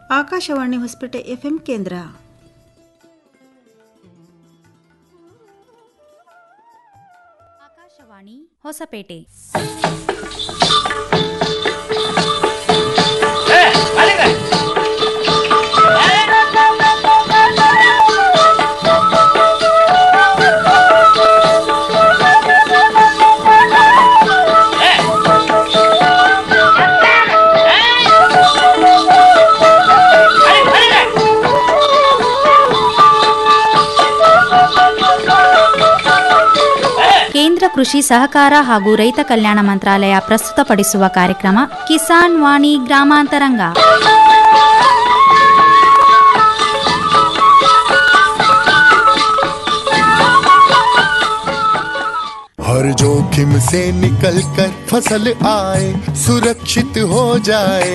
Akashvani Hosapete FM ಕೇಂದ್ರ ಆಕಾಶವಾಣಿ ಹೊಸಪೇಟೆ ಕೇಂದ್ರ ಕೃಷಿ ಸಹಕಾರ ಹಾಗೂ ರೈತ ಕಲ್ಯಾಣ ಮಂತ್ರಾಲಯ ಪ್ರಸ್ತುತಪಡಿಸುವ ಕಾರ್ಯಕ್ರಮ ಕಿಸಾನ್ ವಾಣಿ ಗ್ರಾಮಾಂತರಂಗ हर जोखिम से निकल कर फसल आए सुरक्षित हो जाए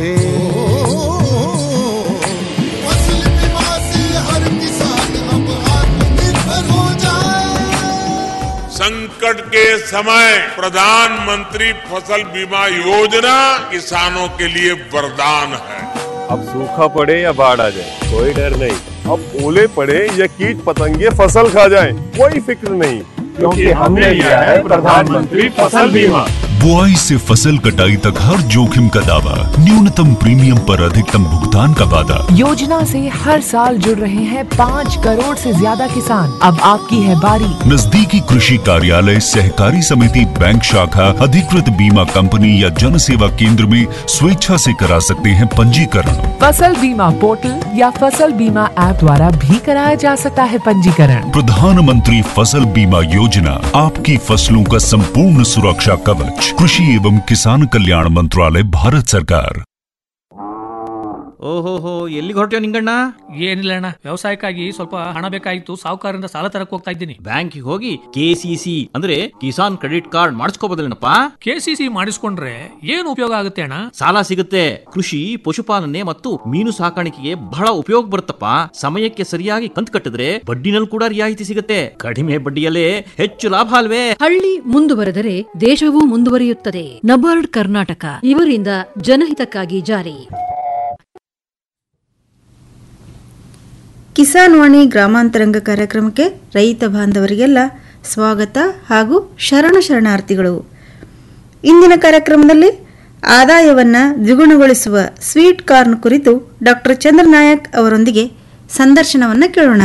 फसल बीमा से हर किसान अब आत्मनिर्भर हो जाए संकट के समय प्रधानमंत्री फसल बीमा योजना किसानों के लिए वरदान है अब सूखा पड़े या बाढ़ आ जाए कोई डर नहीं अब ओले पड़े या कीट पतंगे फसल खा जाए कोई फिक्र नहीं क्योंकि हमने लिया है प्रधानमंत्री फसल बीमा बुआई से फसल कटाई तक हर जोखिम का दावा न्यूनतम प्रीमियम पर अधिकतम भुगतान का वादा योजना से हर साल जुड़ रहे हैं पाँच करोड़ से ज्यादा किसान अब आपकी है बारी नजदीकी कृषि कार्यालय सहकारी समिति बैंक शाखा अधिकृत बीमा कंपनी या जन सेवा केंद्र में स्वेच्छा से करा सकते हैं पंजीकरण फसल बीमा पोर्टल या फसल बीमा ऐप द्वारा भी कराया जा सकता है पंजीकरण प्रधानमंत्री फसल बीमा योजना आपकी फसलों का संपूर्ण सुरक्षा कवच कृषि एवं किसान कल्याण मंत्रालय भारत सरकार ಓಹೋಹೋ ಎಲ್ಲಿಗೆ ಹೊರಟ್ಯೋ ನಿಂಗಣ್ಣ ಏನಿಲ್ಲ ಅಣ್ಣ ವ್ಯವಸಾಯಕ್ಕಾಗಿ ಸ್ವಲ್ಪ ಹಣ ಬೇಕಾಗಿತ್ತು ಸಾಹುಕಾರರಿಂದ ಸಾಲ ತರಕ್ ಹೋಗ್ತಾ ಇದ್ದೀನಿ ಬ್ಯಾಂಕಿಗೆ ಹೋಗಿ ಕೆ ಸಿ ಸಿ ಅಂದ್ರೆ ಕಿಸಾನ್ ಕ್ರೆಡಿಟ್ ಕಾರ್ಡ್ ಮಾಡಿಸ್ಕೋಬೋದಲ್ಲೇನಪ್ಪ ಕೆ ಸಿ ಸಿ ಮಾಡಿಸ್ಕೊಂಡ್ರೆ ಏನು ಉಪಯೋಗ ಆಗುತ್ತೆ ಅಣ್ಣ ಸಾಲ ಸಿಗುತ್ತೆ ಕೃಷಿ ಪಶುಪಾಲನೆ ಮತ್ತು ಮೀನು ಸಾಕಾಣಿಕೆಗೆ ಬಹಳ ಉಪಯೋಗ ಬರುತ್ತಪ್ಪ ಸಮಯಕ್ಕೆ ಸರಿಯಾಗಿ ಕಂತು ಕಟ್ಟಿದ್ರೆ ಬಡ್ಡಿನಲ್ಲಿ ಕೂಡ ರಿಯಾಯಿತಿ ಸಿಗುತ್ತೆ ಕಡಿಮೆ ಬಡ್ಡಿಯಲ್ಲೇ ಹೆಚ್ಚು ಲಾಭ ಅಲ್ವೇ ಹಳ್ಳಿ ಮುಂದುವರೆದರೆ ದೇಶವೂ ಮುಂದುವರಿಯುತ್ತದೆ ನಬಾರ್ಡ್ ಕರ್ನಾಟಕ ಇವರಿಂದ ಜನಹಿತಕ್ಕಾಗಿ ಜಾರಿ ಕಿಸಾನ್ ವಾಣಿ ಗ್ರಾಮಾಂತರಂಗ ಕಾರ್ಯಕ್ರಮಕ್ಕೆ ರೈತ ಬಾಂಧವರಿಗೆಲ್ಲ ಸ್ವಾಗತ ಹಾಗೂ ಶರಣ ಶರಣಾರ್ಥಿಗಳು ಇಂದಿನ ಕಾರ್ಯಕ್ರಮದಲ್ಲಿ ಆದಾಯವನ್ನು ದ್ವಿಗುಣಗೊಳಿಸುವ ಸ್ವೀಟ್ ಕಾರ್ನ್ ಕುರಿತು ಡಾಕ್ಟರ್ ಚಂದ್ರನಾಯಕ್ ಅವರೊಂದಿಗೆ ಸಂದರ್ಶನವನ್ನು ಕೇಳೋಣ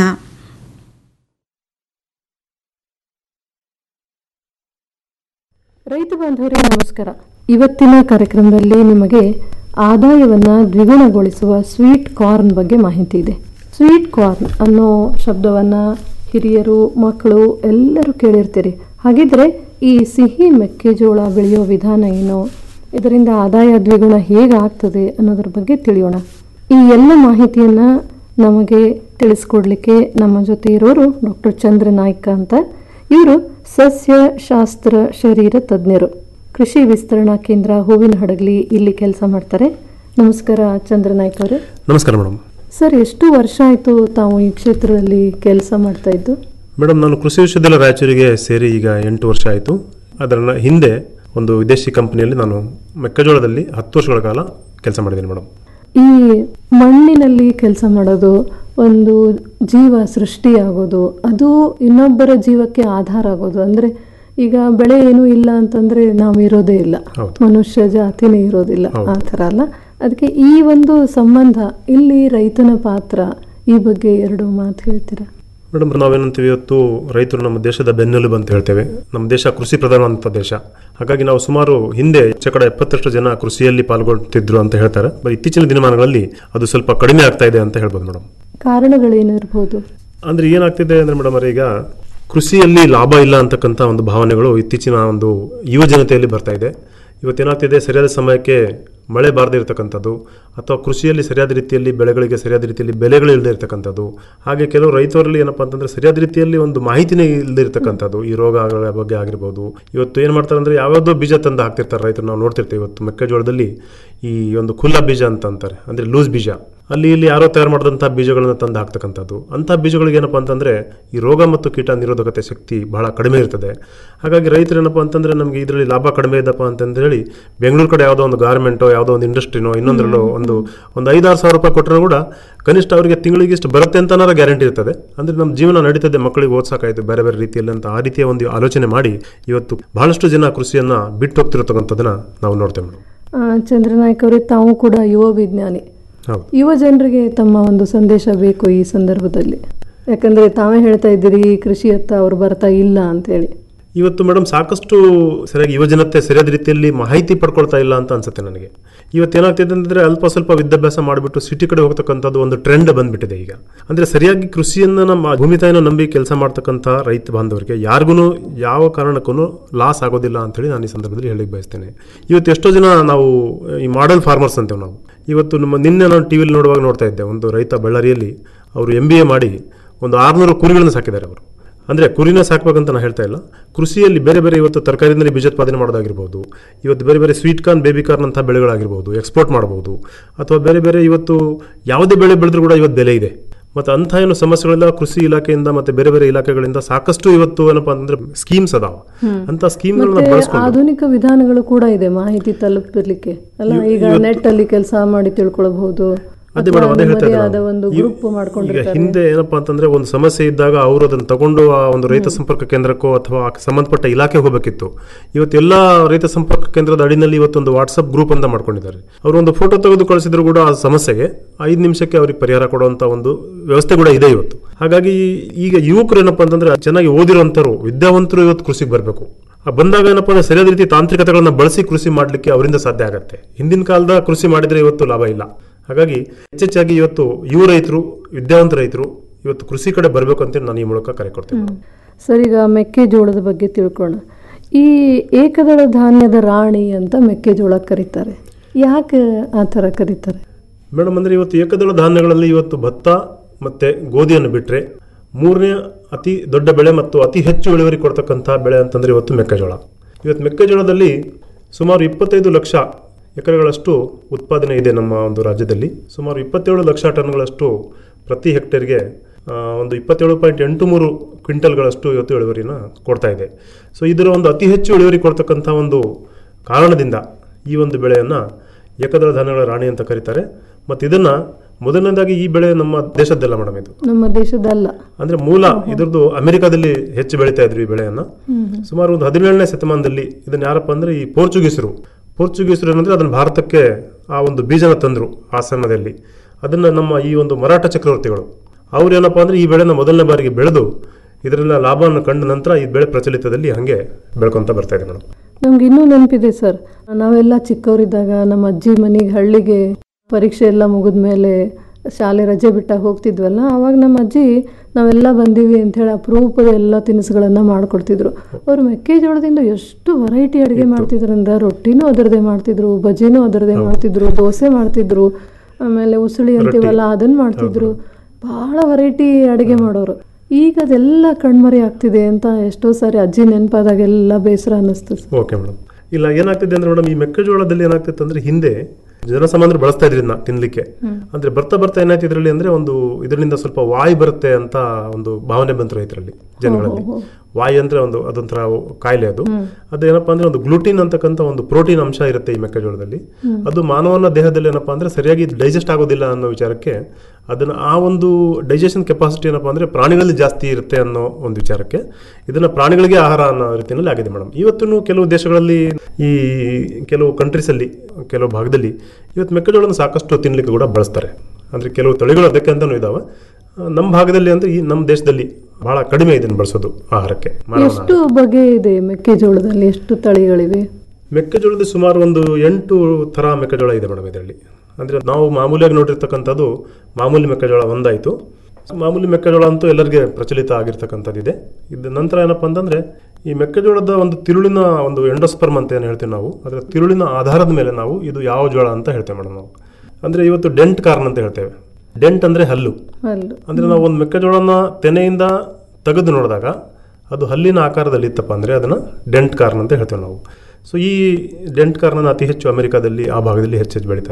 ರೈತ ಬಾಂಧವರಿಗೆ ನಮಸ್ಕಾರ ಇವತ್ತಿನ ಕಾರ್ಯಕ್ರಮದಲ್ಲಿ ನಿಮಗೆ ಆದಾಯವನ್ನು ದ್ವಿಗುಣಗೊಳಿಸುವ ಸ್ವೀಟ್ ಕಾರ್ನ್ ಬಗ್ಗೆ ಮಾಹಿತಿ ಇದೆ ಸ್ವೀಟ್ ಕಾರ್ನ್ ಅನ್ನೋ ಶಬ್ದವನ್ನು ಹಿರಿಯರು ಮಕ್ಕಳು ಎಲ್ಲರೂ ಕೇಳಿರ್ತೀರಿ ಹಾಗಿದ್ರೆ ಈ ಸಿಹಿ ಮೆಕ್ಕೆಜೋಳ ಬೆಳೆಯೋ ವಿಧಾನ ಏನು ಇದರಿಂದ ಆದಾಯ ದ್ವಿಗುಣ ಹೇಗೆ ಆಗ್ತದೆ ಅನ್ನೋದ್ರ ಬಗ್ಗೆ ತಿಳಿಯೋಣ ಈ ಎಲ್ಲ ಮಾಹಿತಿಯನ್ನು ನಮಗೆ ತಿಳಿಸ್ಕೊಡ್ಲಿಕ್ಕೆ ನಮ್ಮ ಜೊತೆ ಇರೋರು ಡಾಕ್ಟರ್ ಚಂದ್ರ ನಾಯ್ಕ ಅಂತ ಇವರು ಸಸ್ಯಶಾಸ್ತ್ರ ಶರೀರ ತಜ್ಞರು ಕೃಷಿ ವಿಸ್ತರಣಾ ಕೇಂದ್ರ ಹೂವಿನ ಹಡಗಲಿ ಇಲ್ಲಿ ಕೆಲಸ ಮಾಡ್ತಾರೆ ನಮಸ್ಕಾರ ಚಂದ್ರ ನಾಯ್ಕ ಅವರೇ ನಮಸ್ಕಾರ ಮೇಡಮ್ ಸರ್ ಎಷ್ಟು ವರ್ಷ ಆಯಿತು ತಾವು ಈ ಕ್ಷೇತ್ರದಲ್ಲಿ ಕೆಲಸ ಮಾಡ್ತಾ ಇದ್ದು ಮೇಡಮ್ ನಾನು ಕೃಷಿ ವಿಶ್ವವಿದ್ಯಾಲಯ ರಾಯಚೂರಿಗೆ ಸೇರಿ ಈಗ ಎಂಟು ವರ್ಷ ಆಯಿತು ಅದರ ಹಿಂದೆ ಒಂದು ವಿದೇಶಿ ಕಂಪನಿಯಲ್ಲಿ ನಾನು ಮೆಕ್ಕೆಜೋಳದಲ್ಲಿ ಹತ್ತು ವರ್ಷಗಳ ಕಾಲ ಕೆಲಸ ಮಾಡಿದ್ದೀನಿ ಮೇಡಮ್ ಈ ಮಣ್ಣಿನಲ್ಲಿ ಕೆಲಸ ಮಾಡೋದು ಒಂದು ಜೀವ ಸೃಷ್ಟಿಯಾಗೋದು ಅದು ಇನ್ನೊಬ್ಬರ ಜೀವಕ್ಕೆ ಆಧಾರ ಆಗೋದು ಅಂದರೆ ಈಗ ಬೆಳೆ ಏನೂ ಇಲ್ಲ ಅಂತಂದ್ರೆ ನಾವು ಇರೋದೇ ಇಲ್ಲ ಮನುಷ್ಯ ಜಾತಿನೇ ಇರೋದಿಲ್ಲ ಆ ಥರ ಅಲ್ಲ ಅದಕ್ಕೆ ಈ ಒಂದು ಸಂಬಂಧ ಇಲ್ಲಿ ರೈತನ ಪಾತ್ರ ಈ ಬಗ್ಗೆ ಎರಡು ಮಾತು ಹೇಳ್ತೀರಾ ಮೇಡಮ್ ನಾವೇನಂತೀವಿ ಇವತ್ತು ರೈತರು ನಮ್ಮ ದೇಶದ ಬೆನ್ನೆಲುಬು ಅಂತ ಹೇಳ್ತೇವೆ ನಮ್ಮ ದೇಶ ಕೃಷಿ ಪ್ರಧಾನವಂತ ದೇಶ ಹಾಗಾಗಿ ನಾವು ಸುಮಾರು ಹಿಂದೆ ಶೇಕಡ ಎಪ್ಪತ್ತಷ್ಟು ಜನ ಕೃಷಿಯಲ್ಲಿ ಪಾಲ್ಗೊಳ್ತಿದ್ರು ಅಂತ ಹೇಳ್ತಾರೆ ಬಟ್ ಇತ್ತೀಚಿನ ದಿನಮಾನಗಳಲ್ಲಿ ಅದು ಸ್ವಲ್ಪ ಕಡಿಮೆ ಆಗ್ತಾ ಇದೆ ಅಂತ ಹೇಳ್ಬೋದು ಮೇಡಮ್ ಕಾರಣಗಳೇನಿರ್ಬೋದು ಅಂದ್ರೆ ಏನಾಗ್ತಿದೆ ಅಂದ್ರೆ ಮೇಡಮ್ ಈಗ ಕೃಷಿಯಲ್ಲಿ ಲಾಭ ಇಲ್ಲ ಅಂತಕ್ಕಂಥ ಒಂದು ಭಾವನೆಗಳು ಇತ್ತೀಚಿನ ಒಂದು ಯುವ ಜನತೆಯಲ್ಲಿ ಬರ್ತಾ ಇದೆ ಇವತ್ತೇನಾಗ್ತಿದೆ ಸರಿಯಾದ ಸಮಯಕ್ಕೆ ಮಳೆ ಬಾರದೇ ಇರತಕ್ಕಂಥದ್ದು ಅಥವಾ ಕೃಷಿಯಲ್ಲಿ ಸರಿಯಾದ ರೀತಿಯಲ್ಲಿ ಬೆಳೆಗಳಿಗೆ ಸರಿಯಾದ ರೀತಿಯಲ್ಲಿ ಬೆಲೆಗಳು ಇಲ್ಲದೆ ಇರತಕ್ಕಂಥದ್ದು ಹಾಗೆ ಕೆಲವು ರೈತರಲ್ಲಿ ಏನಪ್ಪಾ ಅಂತಂದ್ರೆ ಸರಿಯಾದ ರೀತಿಯಲ್ಲಿ ಒಂದು ಮಾಹಿತಿನೇ ಇಲ್ಲದೆ ಇರತಕ್ಕಂಥದ್ದು ಈ ರೋಗಗಳ ಬಗ್ಗೆ ಆಗಿರ್ಬೋದು ಇವತ್ತು ಏನು ಮಾಡ್ತಾರೆ ಅಂದ್ರೆ ಯಾವ್ಯಾವುದೋ ಬೀಜ ತಂದು ಹಾಕ್ತಿರ್ತಾರೆ ರೈತರು ನಾವು ನೋಡ್ತಿರ್ತೀವಿ ಇವತ್ತು ಮೆಕ್ಕೆಜೋಳದಲ್ಲಿ ಈ ಒಂದು ಖುಲ್ಲ ಬೀಜ ಅಂತ ಅಂತಾರೆ ಅಂದ್ರೆ ಲೂಸ್ ಬೀಜ ಅಲ್ಲಿ ಇಲ್ಲಿ ಯಾರೋ ತಯಾರು ಮಾಡಿದಂಥ ಬೀಜಗಳನ್ನು ತಂದು ಹಾಕ್ತಕ್ಕಂಥದ್ದು ಅಂಥ ಬೀಜಗಳಿಗೆ ಏನಪ್ಪ ಅಂತಂದರೆ ಈ ರೋಗ ಮತ್ತು ಕೀಟ ನಿರೋಧಕತೆ ಶಕ್ತಿ ಬಹಳ ಕಡಿಮೆ ಇರ್ತದೆ ಹಾಗಾಗಿ ರೈತರು ಏನಪ್ಪ ಅಂತಂದರೆ ನಮಗೆ ಇದರಲ್ಲಿ ಲಾಭ ಕಡಿಮೆ ಇದ್ದಪ್ಪ ಅಂತಂದು ಹೇಳಿ ಬೆಂಗಳೂರು ಕಡೆ ಯಾವುದೋ ಒಂದು ಗಾರ್ಮೆಂಟೋ ಯಾವುದೋ ಒಂದು ಇಂಡಸ್ಟ್ರಿನೋ ಇನ್ನೊಂದರಲ್ಲೋ ಒಂದು ಒಂದು ಐದಾರು ಸಾವಿರ ರೂಪಾಯಿ ಕೊಟ್ಟರು ಕೂಡ ಕನಿಷ್ಠ ಅವರಿಗೆ ತಿಂಗಳಿಗೆ ಇಷ್ಟು ಬರುತ್ತೆ ಅಂತನಾರ ಗ್ಯಾರಂಟಿ ಇರ್ತದೆ ಅಂದರೆ ನಮ್ಮ ಜೀವನ ನಡೀತದೆ ಮಕ್ಕಳಿಗೆ ಓದ್ಸೋಕ್ಕಾಯ್ತು ಬೇರೆ ಬೇರೆ ರೀತಿಯಲ್ಲಿ ಅಂತ ಆ ರೀತಿಯ ಒಂದು ಆಲೋಚನೆ ಮಾಡಿ ಇವತ್ತು ಬಹಳಷ್ಟು ಜನ ಕೃಷಿಯನ್ನು ಬಿಟ್ಟು ಹೋಗ್ತಿರತಕ್ಕಂಥದ್ದನ್ನ ನಾವು ನೋಡ್ತೇವೆ ಮೇಡಮ್ ಆ, ಚಂದ್ರನಾಯ್ಕ ಅವರೇ ತಾವು ಕೂಡ ಯುವ ವಿಜ್ಞಾನಿ ಹೌದು ಯುವ ಜನರಿಗೆ ತಮ್ಮ ಒಂದು ಸಂದೇಶ ಬೇಕು ಈ ಸಂದರ್ಭದಲ್ಲಿ ಯಾಕಂದ್ರೆ ತಾವೇ ಹೇಳ್ತಾ ಇದ್ದೀರಿ ಕೃಷಿಯತ್ತ ಅವ್ರು ಬರ್ತಾ ಇಲ್ಲ ಅಂತೇಳಿ ಇವತ್ತು ಮೇಡಮ್ ಸಾಕಷ್ಟು ಸರಿಯಾಗಿ ಯುವಜನತೆ ಸರಿಯಾದ ರೀತಿಯಲ್ಲಿ ಮಾಹಿತಿ ಪಡ್ಕೊಳ್ತಾ ಇಲ್ಲ ಅಂತ ಅನ್ಸುತ್ತೆ ನನಗೆ ಇವತ್ತು ಏನಾಗ್ತಿದೆ ಅಂದ್ರೆ ಅಲ್ಪ ಸ್ವಲ್ಪ ವಿದ್ಯಾಭ್ಯಾಸ ಮಾಡಿಬಿಟ್ಟು ಸಿಟಿ ಕಡೆ ಹೋಗ್ತಕ್ಕಂಥದ್ದು ಒಂದು ಟ್ರೆಂಡ್ ಬಂದ್ಬಿಟ್ಟಿದೆ ಈಗ ಅಂದ್ರೆ ಸರಿಯಾಗಿ ಕೃಷಿಯನ್ನ ನಮ್ಮ ಭೂಮಿ ತಾಯಿನ ನಂಬಿ ಕೆಲಸ ಮಾಡ್ತಕ್ಕಂಥ ರೈತ ಬಾಂಧವರಿಗೆ ಯಾರಿಗೂ ಯಾವ ಕಾರಣಕ್ಕೂ ಲಾಸ್ ಆಗೋದಿಲ್ಲ ಅಂತೇಳಿ ನಾನು ಈ ಸಂದರ್ಭದಲ್ಲಿ ಹೇಳಿಕ್ ಬಯಸ್ತೇನೆ ಇವತ್ತು ಎಷ್ಟೋ ಜನ ನಾವು ಈ ಮಾಡೆಲ್ ಫಾರ್ಮರ್ಸ್ ಅಂತೇವೆ ನಾವು ಇವತ್ತು ನಮ್ಮ ನಿನ್ನೆ ನಾನು ಟಿ ವಿಲಿ ನೋಡುವಾಗ ನೋಡ್ತಾ ಇದ್ದೆ ಒಂದು ರೈತ ಬಳ್ಳಾರಿಯಲ್ಲಿ ಅವರು ಎಂ ಬಿ ಎ ಮಾಡಿ ಒಂದು ಆರುನೂರು ಕುರಿಗಳನ್ನು ಸಾಕಿದ್ದಾರೆ ಅವರು ಅಂದರೆ ಕುರಿನ ಸಾಕ್ಬೇಕಂತ ನಾನು ಹೇಳ್ತಾ ಇಲ್ಲ ಕೃಷಿಯಲ್ಲಿ ಬೇರೆ ಬೇರೆ ಇವತ್ತು ತರಕಾರಿನಲ್ಲಿ ಬೀಜೋತ್ಪಾದನೆ ಮಾಡೋದಾಗಿರ್ಬೋದು ಇವತ್ತು ಬೇರೆ ಬೇರೆ ಸ್ವೀಟ್ ಕಾರ್ನ್ ಬೇಬಿ ಕಾರ್ನ್ ಅಂತ ಬೆಳೆಗಳಾಗಿರ್ಬೋದು ಎಕ್ಸ್ಪೋರ್ಟ್ ಮಾಡ್ಬೋದು ಅಥವಾ ಬೇರೆ ಬೇರೆ ಇವತ್ತು ಯಾವುದೇ ಬೆಳೆ ಬೆಳೆದ್ರೂ ಕೂಡ ಇವತ್ತು ಬೆಲೆ ಇದೆ ಮತ್ತು ಅಂಥ ಏನು ಸಮಸ್ಯೆಗಳೆಲ್ಲ ಕೃಷಿ ಇಲಾಖೆಯಿಂದ ಮತ್ತು ಬೇರೆ ಬೇರೆ ಇಲಾಖೆಗಳಿಂದ ಸಾಕಷ್ಟು ಇವತ್ತು ಏನಪ್ಪಾ ಅಂತಂದ್ರೆ ಸ್ಕೀಮ್ಸ್ ಅದಾವ ಅಂತ ಸ್ಕೀಮ್ಗಳನ್ನ ಮತ್ತೆ ಬಳಸ್ಕೊಂಡು ಆಧುನಿಕ ವಿಧಾನಗಳು ಕೂಡ ಇದೆ ಮಾಹಿತಿ ತಲುಪಲಿಕ್ಕೆ ಅಲ್ಲ ಇವ್- ಈಗ ಇವತ್ತು- ನೆಟ್ ಅಲ್ಲಿ ಕೆಲಸ ಮಾಡಿ ತಿಳ್ಕೊಳ್ಬಹುದು ಅದೇ ಅಥವಾ ಮೇಡಮ್ ಅದೇ ಹೇಳ್ತಾ ನಿಮ್ಮದೇ ಇದ್ದೆ ಆದ ನಾನು. ಒಂದು ಇವ್- ಗ್ರೂಪ್ ಈಗ ಮಾಡ್ಕೊಂಡಿರ್ತಾರೆ ಹಿಂದೆ ಏನಪ್ಪಾ ಅಂತಂದ್ರೆ ಒಂದು ಸಮಸ್ಯೆ ಇದ್ದಾಗ ಅವರು ಅದನ್ನು ತಗೊಂಡು ಆ ಒಂದು ರೈತ ಸಂಪರ್ಕ ಕೇಂದ್ರಕ್ಕೋ ಅಥವಾ ಆ ಸಂಬಂಧಪಟ್ಟ ಇಲಾಖೆಗೆ ಹೋಗಬೇಕಿತ್ತು ಇವತ್ತು ಎಲ್ಲ ರೈತ ಸಂಪರ್ಕ ಕೇಂದ್ರದ ಅಡಿನಲ್ಲಿ ಇವತ್ತೊಂದು ವಾಟ್ಸಪ್ ಗ್ರೂಪ್ ಅಂತ ಮಾಡ್ಕೊಂಡಿದ್ದಾರೆ ಅವರು ಒಂದು ಫೋಟೋ ತೆಗೆದು ಕಳಿಸಿದ್ರು ಕೂಡ ಆ ಸಮಸ್ಯೆಗೆ ಐದು ನಿಮಿಷಕ್ಕೆ ಅವ್ರಿಗೆ ಪರಿಹಾರ ಕೊಡುವಂತ ಒಂದು ವ್ಯವಸ್ಥೆ ಕೂಡ ಇದೆ ಇವತ್ತು ಹಾಗಾಗಿ ಈಗ ಯುವಕರು ಏನಪ್ಪಾ ಅಂತಂದ್ರೆ ಚೆನ್ನಾಗಿ ಓದಿರುವಂತರು ವಿದ್ಯಾವಂತರು ಇವತ್ತು ಕೃಷಿಗೆ ಬರಬೇಕು ಆ ಬಂದಾಗ ಏನಪ್ಪಾ ಅಂದ್ರೆ ಸರಿಯಾದ ರೀತಿ ತಾಂತ್ರಿಕತೆಗಳನ್ನ ಬಳಸಿ ಕೃಷಿ ಮಾಡಲಿಕ್ಕೆ ಅವರಿಂದ ಸಾಧ್ಯ ಆಗತ್ತೆ ಹಿಂದಿನ ಕಾಲದ ಕೃಷಿ ಮಾಡಿದ್ರೆ ಇವತ್ತು ಲಾಭ ಇಲ್ಲ ಹಾಗಾಗಿ ಹೆಚ್ಚೆಚ್ಚಾಗಿ ಇವತ್ತು ಯುವ ರೈತರು ವಿದ್ಯಾವಂತ ರೈತರು ಇವತ್ತು ಕೃಷಿ ಕಡೆ ಬರಬೇಕು ಅಂತ ನಾನು ಈ ಮೂಲಕ ಕರೆ ಕೊಡ್ತೇನೆ ಹ್ಮ್. ಸರ್ ಈಗ ಮೆಕ್ಕೆಜೋಳದ ಬಗ್ಗೆ ತಿಳ್ಕೊಳ್ಳೋಣ ಈ ಏಕದಳ ಧಾನ್ಯದ ರಾಣಿ ಅಂತ ಮೆಕ್ಕೆಜೋಳ ಕರೀತಾರೆ ಯಾಕೆ ಆ ಥರ ಕರೀತಾರೆ ಮೇಡಮ್ ಅಂದ್ರೆ ಇವತ್ತು ಏಕದಳ ಧಾನ್ಯಗಳಲ್ಲಿ ಇವತ್ತು ಭತ್ತ ಮತ್ತೆ ಗೋಧಿಯನ್ನು ಬಿಟ್ರೆ ಮೂರನೇ ಅತಿ ದೊಡ್ಡ ಬೆಳೆ ಮತ್ತು ಅತಿ ಹೆಚ್ಚು ಇಳುವರಿ ಕೊಡ್ತಕ್ಕಂಥ ಬೆಳೆ ಅಂತಂದ್ರೆ ಇವತ್ತು ಮೆಕ್ಕೆಜೋಳ ಇವತ್ತು ಮೆಕ್ಕೆಜೋಳದಲ್ಲಿ ಸುಮಾರು ಇಪ್ಪತ್ತೈದು ಲಕ್ಷ ಎಕರೆಗಳಷ್ಟು ಉತ್ಪಾದನೆ ಇದೆ ನಮ್ಮ ಒಂದು ರಾಜ್ಯದಲ್ಲಿ ಸುಮಾರು ಇಪ್ಪತ್ತೇಳು ಲಕ್ಷ ಟನ್ಗಳಷ್ಟು ಪ್ರತಿ ಹೆಕ್ಟೇರ್ಗೆ ಆ, ಒಂದು ಇಪ್ಪತ್ತೇಳು ಪಾಯಿಂಟ್ ಎಂಟು ಮೂರು ಕ್ವಿಂಟಲ್ಗಳಷ್ಟು ಇವತ್ತು ಇಳುವರಿನ ಕೊಡ್ತಾ ಇದೆ ಸೊ ಇದರ ಒಂದು ಅತಿ ಹೆಚ್ಚು ಇಳುವರಿ ಕೊಡ್ತಕ್ಕಂಥ ಒಂದು ಕಾರಣದಿಂದ ಈ ಒಂದು ಬೆಳೆಯನ್ನು ಏಕದಳ ಧಾನ್ಯಗಳ ರಾಣಿ ಅಂತ ಕರೀತಾರೆ ಮತ್ತು ಇದನ್ನು ಮೊದಲನೇದಾಗಿ ಈ ಬೆಳೆ ನಮ್ಮ ದೇಶದ್ದಲ್ಲ ಮೇಡಮ್ ಇದು ನಮ್ಮ ದೇಶದಲ್ಲ ಅಂದ್ರೆ ಮೂಲ ಇದ್ರದ್ದು ಅಮೆರಿಕಾದಲ್ಲಿ ಹೆಚ್ಚು ಬೆಳೀತಾ ಇದ್ರು ಈ ಬೆಳೆಯನ್ನ ಹ್ಮ್. ಸುಮಾರು ಒಂದು ಹದಿನೇಳನೇ ಶತಮಾನದಲ್ಲಿ ಇದನ್ನ ಯಾರಪ್ಪ ಅಂದ್ರೆ ಈ ಪೋರ್ಚುಗೀಸರು ಪೋರ್ಚುಗೀಸರು ಏನಂದ್ರೆ ಅದನ್ನ ಭಾರತಕ್ಕೆ ಆ ಒಂದು ಬೀಜನ ತಂದ್ರು ಆ ಸಮಯದಲ್ಲಿ ಅದನ್ನ ನಮ್ಮ ಈ ಒಂದು ಮರಾಠ ಚಕ್ರವರ್ತಿಗಳು ಅವ್ರು ಏನಪ್ಪಾ ಅಂದ್ರೆ ಈ ಬೆಳೆನ ಮೊದಲನೇ ಬಾರಿಗೆ ಬೆಳೆದು ಇದರೆಲ್ಲ ಲಾಭವನ್ನು ಕಂಡ ನಂತರ ಈ ಬೆಳೆ ಪ್ರಚಲಿತದಲ್ಲಿ ಹಂಗೆ ಬೆಳ್ಕೊಂತ ಬರ್ತಾ ಇದೆ ಮೇಡಮ್ ನಮ್ಗೆ ಇನ್ನೂ ನೆನಪಿದೆ ಸರ್ ನಾವೆಲ್ಲ ಚಿಕ್ಕವರಿದ್ದಾಗ ನಮ್ಮ ಅಜ್ಜಿ ಮನೆಗೆ ಹಳ್ಳಿಗೆ ಪರೀಕ್ಷೆ ಎಲ್ಲ ಮುಗಿದ ಮೇಲೆ ಶಾಲೆ ರಜೆ ಬಿಟ್ಟಾಗ ಹೋಗ್ತಿದ್ವಲ್ಲ ಆವಾಗ ನಮ್ಮ ಅಜ್ಜಿ ನಾವೆಲ್ಲ ಬಂದೀವಿ ಅಂಥೇಳಿ ಅಪರೂಪದ ಎಲ್ಲ ತಿನಿಸುಗಳನ್ನು ಮಾಡಿಕೊಡ್ತಿದ್ರು ಅವರು ಮೆಕ್ಕೆಜೋಳದಿಂದ ಎಷ್ಟು ವೆರೈಟಿ ಅಡುಗೆ ಮಾಡ್ತಿದ್ರು ಅಂದ್ರೆ ರೊಟ್ಟಿನೂ ಅದರದೇ ಮಾಡ್ತಿದ್ರು ಬಜ್ಜಿನೂ ಅದರದೇ ಮಾಡ್ತಿದ್ರು ದೋಸೆ ಮಾಡ್ತಿದ್ರು ಆಮೇಲೆ ಉಸುಳಿ ಅಂತೀವಲ್ಲ ಅದನ್ನು ಮಾಡ್ತಿದ್ರು ಭಾಳ ವೆರೈಟಿ ಅಡುಗೆ ಮಾಡೋರು ಈಗ ಅದೆಲ್ಲ ಕಣ್ಮರೆ ಆಗ್ತಿದೆ ಅಂತ ಎಷ್ಟೋ ಸಾರಿ ಅಜ್ಜಿ ನೆನಪಾದಾಗೆಲ್ಲ ಬೇಸರ ಅನ್ನಿಸ್ತು ಸರ್ ಓಕೆ ಮೇಡಮ್ ಇಲ್ಲ ಏನಾಗ್ತಿದೆ ಅಂದ್ರೆ ಮೇಡಮ್ ಈ ಮೆಕ್ಕೆಜೋಳದಲ್ಲಿ ಏನಾಗ್ತಿತ್ತು ಅಂದ್ರೆ ಹಿಂದೆ ಜನಸಾಮಾನ್ಯರು ಬಳಸ್ತಾ ಇದ್ರಿ ಇದನ್ನ ತಿನ್ಲಿಕ್ಕೆ ಹ್ಮ್. ಅಂದ್ರೆ ಬರ್ತಾ ಬರ್ತಾ ಏನಾಯ್ತು ಇದರಲ್ಲಿ ಅಂದ್ರೆ ಒಂದು ಇದರಿಂದ ಸ್ವಲ್ಪ ವಾಯು ಬರುತ್ತೆ ಅಂತ ಒಂದು ಭಾವನೆ ಬಂತು ರೈತರಲ್ಲಿ ಜನಗಳಲ್ಲಿ ಹೋ, ಹೋ, ವಾಯು ಅಂದ್ರೆ ಒಂದು ಅದೊಂಥರ ಕಾಯಿಲೆ ಅದು ಹ್ಮ್. ಅದು ಏನಪ್ಪಾ ಅಂದ್ರೆ ಒಂದು ಗ್ಲೂಟಿನ್ ಅಂತಕ್ಕಂಥ ಒಂದು ಪ್ರೋಟೀನ್ ಅಂಶ ಇರುತ್ತೆ ಈ ಮೆಕ್ಕೆಜೋಳದಲ್ಲಿ ಹ್ಮ್. ಅದು ಮಾನವನ ದೇಹದಲ್ಲಿ ಏನಪ್ಪಾ ಅಂದ್ರೆ ಸರಿಯಾಗಿ ಡೈಜೆಸ್ಟ್ ಆಗೋದಿಲ್ಲ ಅನ್ನೋ ವಿಚಾರಕ್ಕೆ ಅದನ್ನ ಆ ಒಂದು ಡೈಜೆಷನ್ ಕೆಪಾಸಿಟಿ ಏನಪ್ಪಾ ಅಂದ್ರೆ ಪ್ರಾಣಿಗಳಲ್ಲಿ ಜಾಸ್ತಿ ಇರುತ್ತೆ ಅನ್ನೋ ಒಂದು ವಿಚಾರಕ್ಕೆ ಇದನ್ನ ಪ್ರಾಣಿಗಳಿಗೆ ಆಹಾರ ಅನ್ನೋ ರೀತಿಯಲ್ಲಿ ಆಗಿದೆ ಮೇಡಮ್ ಇವತ್ತು ಕೆಲವು ದೇಶಗಳಲ್ಲಿ ಈ ಕೆಲವು ಕಂಟ್ರೀಸ್ ಅಲ್ಲಿ ಕೆಲವು ಭಾಗದಲ್ಲಿ ಇವತ್ತು ಮೆಕ್ಕೆಜೋಳನ ಸಾಕಷ್ಟು ತಿನ್ಲಿಕ್ಕೆ ಕೂಡ ಬಳಸ್ತಾರೆ ಅಂದ್ರೆ ಕೆಲವು ತಳಿಗಳು ಅದಕ್ಕೆ ಅಂತಾನು ಇದಾವೆ ಆ, ನಮ್ಮ ಭಾಗದಲ್ಲಿ ಅಂದ್ರೆ ಈ ನಮ್ಮ ದೇಶದಲ್ಲಿ ಬಹಳ ಕಡಿಮೆ ಇದನ್ನು ಬಳಸೋದು ಆಹಾರಕ್ಕೆ ಮಾನವನ ಆಹಾರ. ಎಷ್ಟು ಬಗೆ ಇದೆ ಮೆಕ್ಕೆಜೋಳದಲ್ಲಿ ಎಷ್ಟು ತಳಿಗಳಿವೆ ಮೆಕ್ಕೆಜೋಳದ ಸುಮಾರು ಒಂದು ಎಂಟು ಥರ ಮೆಕ್ಕೆಜೋಳ ಇದೆ ಮೇಡಮ್ ಇದರಲ್ಲಿ ಅಂದರೆ ನಾವು ಮಾಮೂಲಿಯಾಗಿ ನೋಡಿರ್ತಕ್ಕಂಥದ್ದು ಮಾಮೂಲಿ ಮೆಕ್ಕೆಜೋಳ ಒಂದಾಯಿತು ಮಾಮೂಲಿ ಮೆಕ್ಕೆಜೋಳ ಅಂತೂ ಎಲ್ಲರಿಗೆ ಪ್ರಚಲಿತ ಆಗಿರ್ತಕ್ಕಂಥದ್ದಿದೆ ಇದು ನಂತರ ಏನಪ್ಪ ಅಂತಂದರೆ ಈ ಮೆಕ್ಕೆಜೋಳದ ಒಂದು ತಿರುಳಿನ ಒಂದು ಎಂಡೋಸ್ಪರ್ಮ್ ಅಂತ ಏನು ಹೇಳ್ತೀವಿ ನಾವು ಅದರ ತಿರುಳಿನ ಆಧಾರದ ಮೇಲೆ ನಾವು ಇದು ಯಾವ ಜೋಳ ಅಂತ ಹೇಳ್ತೇವೆ ಮೇಡಮ್ ನಾವು ಅಂದರೆ ಇವತ್ತು ಡೆಂಟ್ ಕಾರ್ನ್ ಅಂತ ಹೇಳ್ತೇವೆ ಡೆಂಟ್ ಅಂದರೆ ಹಲ್ಲು ಅಲ್ಲ ಅಂದರೆ ನಾವು ಒಂದು ಮೆಕ್ಕೆಜೋಳನ ತೆನೆಯಿಂದ ತೆಗೆದು ನೋಡಿದಾಗ ಅದು ಹಲ್ಲಿನ ಆಕಾರದಲ್ಲಿ ಇತ್ತಪ್ಪ ಅಂದರೆ ಅದನ್ನು ಡೆಂಟ್ ಕಾರ್ನ್ ಅಂತ ಹೇಳ್ತೇವೆ ನಾವು ಸೊ ಈ ಡೆಂಟ್ ಕಾರ್ನನ್ನು ಅತಿ ಹೆಚ್ಚು ಅಮೆರಿಕಾದಲ್ಲಿ ಆ ಭಾಗದಲ್ಲಿ ಹೆಚ್ಚು ಹೆಚ್ಚು ಬೆಳೀತಾರೆ